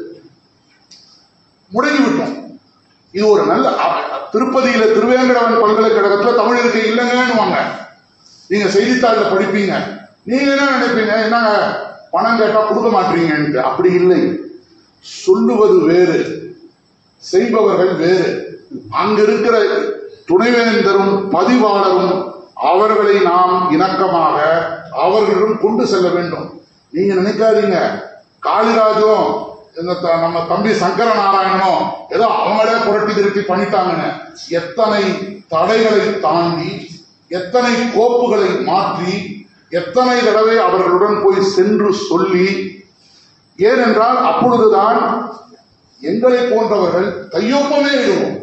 Speaker 1: முடங்கிவிட்டோம் இது ஒரு நல்ல அ- திருப்பதியில திருவேங்கடவன் பல்கலைக்கழகத்துல தமிழ் இருக்கை இல்லைங்கன்னுவாங்க நீங்க செய்தித்தாள்ல படிப்பீங்க நீங்க என்ன நினைப்பீங்க என்னங்க பணம் கேட்டா கொடுக்க மாட்டீங்கன்ட்டு அப்படி இல்லை சொல்லுவது வேறு செய்பவர்கள் வேறு அங்க இருக்கிற துணைவேந்தரும் பதிவாளரும் அவர்களை நாம் இணக்கமாக அவர்களிடம் கொண்டு செல்ல வேண்டும் நீங்க நினைக்காதீங்க காளிராஜும் இந்த த- நம்ம தம்பி சங்கர நாராயணனும் ஏதோ அவங்களே புரட்டி திருப்பி பண்ணிட்டாங்கன்னு எத்தனை தடைகளை தாண்டி எத்தனை கோப்புகளை மாற்றி எத்தனை தடவை அவர்களுடன் போய் சென்று சொல்லி ஏனென்றால் அப்பொழுதுதான் எங்களை போன்றவர்கள் கையொப்பமே இடுவோம்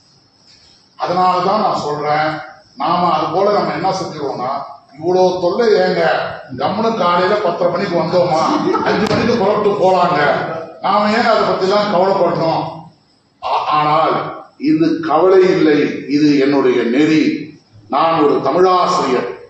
Speaker 1: அதனாலதான் நான் சொல்றேன் நாம அது போல நம்ம என்ன செஞ்சிருவோம்னா இவ்வளவு தொல்லை ஏங்க கம்முனு காலையில பத்தரை மணிக்கு வந்தோமா அஞ்சு மணிக்கு புறப்பட்டு போலாங்க நாம ஏன் அதை பத்தி எல்லாம் கவலைப்படணும் ஆ- ஆனால் இது கவலை இல்லை இது என்னுடைய நெறி நான் ஒரு தமிழாசிரியர்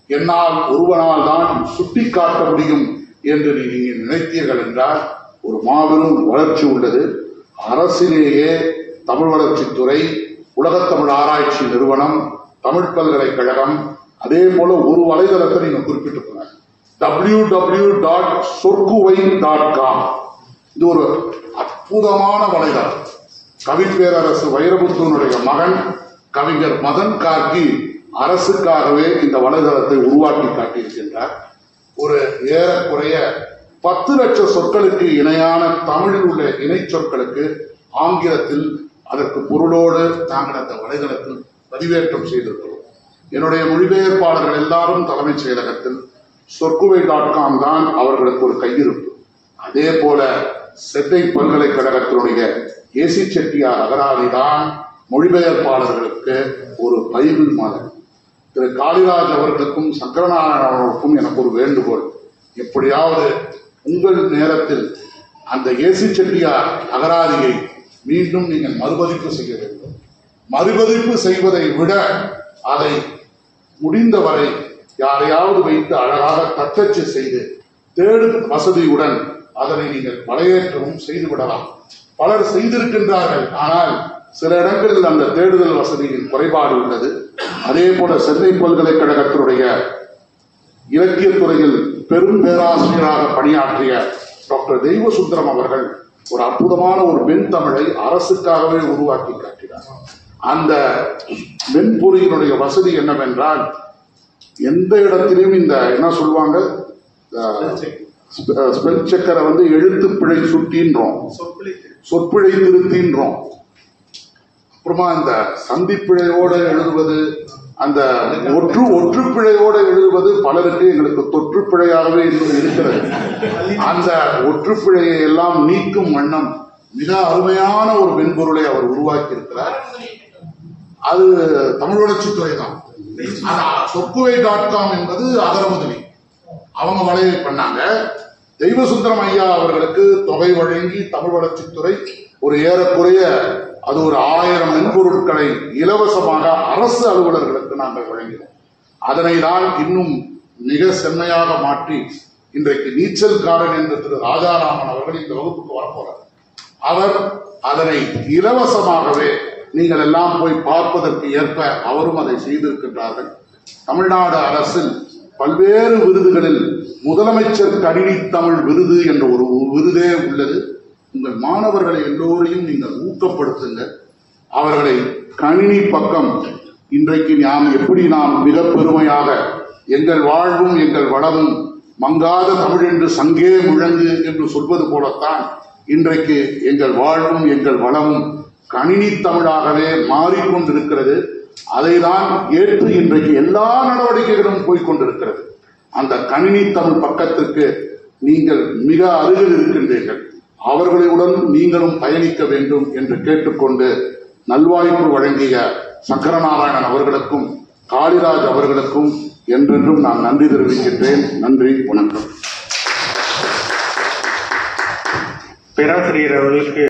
Speaker 1: என்னால் ஒருவனால் தான் சுட்டிக்காட்ட முடியும் என்று நீங்கள் நினைத்தீர்கள் என்றால் ஒரு மாபெரும் வளர்ச்சி உள்ளது அரசிலேயே தமிழ் வளர்ச்சித்துறை உலகத்தமிழ் ஆராய்ச்சி நிறுவனம் தமிழ் பல்கலைக்கழகம் அதே போல ஒரு வலைதளத்தை நீங்க குறிப்பிட்டு போனாங்க டபிள்யூ டபிள்யூ டாட் சொற்குவை டாட் காம் இது ஒரு அற்புதமான வலைதளம் கவிப்பேரரசு வைரமுத்துவனுடைய மகன் கவிஞர் மதன் கார்கி அரசுக்காகவே இந்த வலைதளத்தை உருவாக்கி காட்டியிருக்கின்றார் ஒரு ஏறக்குறைய பத்து லட்சம் சொற்களுக்கு இணையான தமிழில் உள்ள இணை சொற்களுக்கு ஆங்கிலத்தில் அதற்கு பொருளோடு நாங்கள் அந்த வலைதளத்தில் பதிவேற்றம் செய்திருக்கிறோம் என்னுடைய மொழிபெயர்ப்பாளர்கள் எல்லாரும் தலைமைச் செயலகத்தில் சொற்குவை டாட் காம் தான் அவர்களுக்கு ஒரு கையிருப்பு அதே போல சென்னை பல்கலைக்கழகத்தினுடைய ஏசி செட்டியார் அகராதி தான் மொழிபெயர்ப்பாளர்களுக்கு ஒரு பைபிள் மாதிரி திரு காளிராஜ் அவர்களுக்கும் சங்கரநாராயணன் அவர்களுக்கும் எனக்கு ஒரு வேண்டுகோள் எப்படியாவது உங்கள் நேரத்தில் அந்த ஏசி செட்டியார் அகராதியை மீண்டும் நீங்கள் மறுபதிப்பு செய்ய வேண்டும் மறுபதிப்பு செய்வதை விட அதை முடிந்தவரை யாரையாவது வைத்து அழகாக தட்டச்சு செய்து தேடு வசதியுடன் அதனை நீங்கள் மலையேற்றமும் செய்து விடலாம் பலர் செய்திருக்கின்றார்கள் ஆனால் சில இடங்களில் அந்த தேடுதல் வசதியின் குறைபாடு உள்ளது அதே போல சென்னை பல்கலைக்கழகத்தினுடைய இலக்கியத் துறையில் பெரும் பேராசிரியராக பணியாற்றிய டாக்டர் தெய்வசுந்தரம் அவர்கள் ஒரு அற்புதமான ஒரு மென்தமிழை அரசுக்காகவே உருவாக்கி காட்டினார் அந்த மென்பொறியினுடைய வசதி என்னவென்றால் எந்த இடத்திலும் இந்த என்ன சொல்லுவாங்க ஸ்பெல் செக்கரை வந்து எழுத்து பிழை சுட்டின்றோம் சொற்பிழை திருத்தின்றோம் அப்புறமா இந்த சந்திப்பிழையோட எழுதுவது அந்த ஒற்று ஒற்றுப்பிழையோட எழுதுவது பலருக்கு எங்களுக்கு தொற்றுப்பிழையாகவே இன்னும் இருக்கிறது அந்த ஒற்றுப்பிழையை எல்லாம் நீக்கும் வண்ணம் மிக அருமையான ஒரு மென்பொருளை அவர் உருவாக்கி இருக்கிறார் அது தமிழ் வளர்ச்சித்துறை தான் ஆனா சொற்குவை டாட் காம் என்பது அகரமுதலி அவங்க வலையை பண்ணாங்க தெய்வசுந்தரம் ஐயா அவர்களுக்கு தொகை வழங்கி தமிழ் வளர்ச்சித்துறை ஒரு ஏறக்குறைய அது ஒரு ஆயிரம் மென்பொருட்களை இலவசமாக அரசு அலுவலர்களுக்கு நாங்கள் வழங்கினோம் அதனை தான் இன்னும் மிக செம்மையாக மாற்றி இன்றைக்கு நீச்சல்காரன் என்ற திரு ராஜாராமன் அவர்கள் இந்த வகுப்புக்கு வரப்போறார் அவர் அதனை இலவசமாகவே நீங்கள் எல்லாம் போய் பார்ப்பதற்கு ஏற்ப அவரும் அதை செய்திருக்கின்றார்கள் தமிழ்நாடு அரசில் பல்வேறு விருதுகளில் முதலமைச்சர் கணினி தமிழ் விருது என்ற ஒரு விருதே உள்ளது உங்கள் மாணவர்களை எல்லோரையும் நீங்கள் ஊக்கப்படுத்துங்க அவர்களை கணினி பக்கம் இன்றைக்கு நாம் எப்படி நாம் மிக பெருமையாக எங்கள் வாழ்வும் எங்கள் வளமும் மங்காத தமிழ் என்று சங்கே முழங்கு என்று சொல்வது போலத்தான் இன்றைக்கு எங்கள் வாழ்வும் எங்கள் வளமும் கணினி தமிழாகவே மாறிக்கொண்டிருக்கிறது அதைதான் ஏற்று இன்றைக்கு எல்லா நடவடிக்கைகளும் போய்கொண்டிருக்கிறது அந்த கணினி தமிழ் பக்கத்திற்கு நீங்கள் மிக அருகில் இருக்கின்றீர்கள் அவர்களுடன் நீங்களும் பயணிக்க வேண்டும் என்று கேட்டுக்கொண்டு நல்வாய்ப்பு வழங்கிய சங்கரநாராயணன் அவர்களுக்கும் காளிராஜ் அவர்களுக்கும் என்றென்றும் நான் நன்றி தெரிவிக்கின்றேன் நன்றி வணக்கம்
Speaker 2: பேராசிரியர் அவர்களுக்கு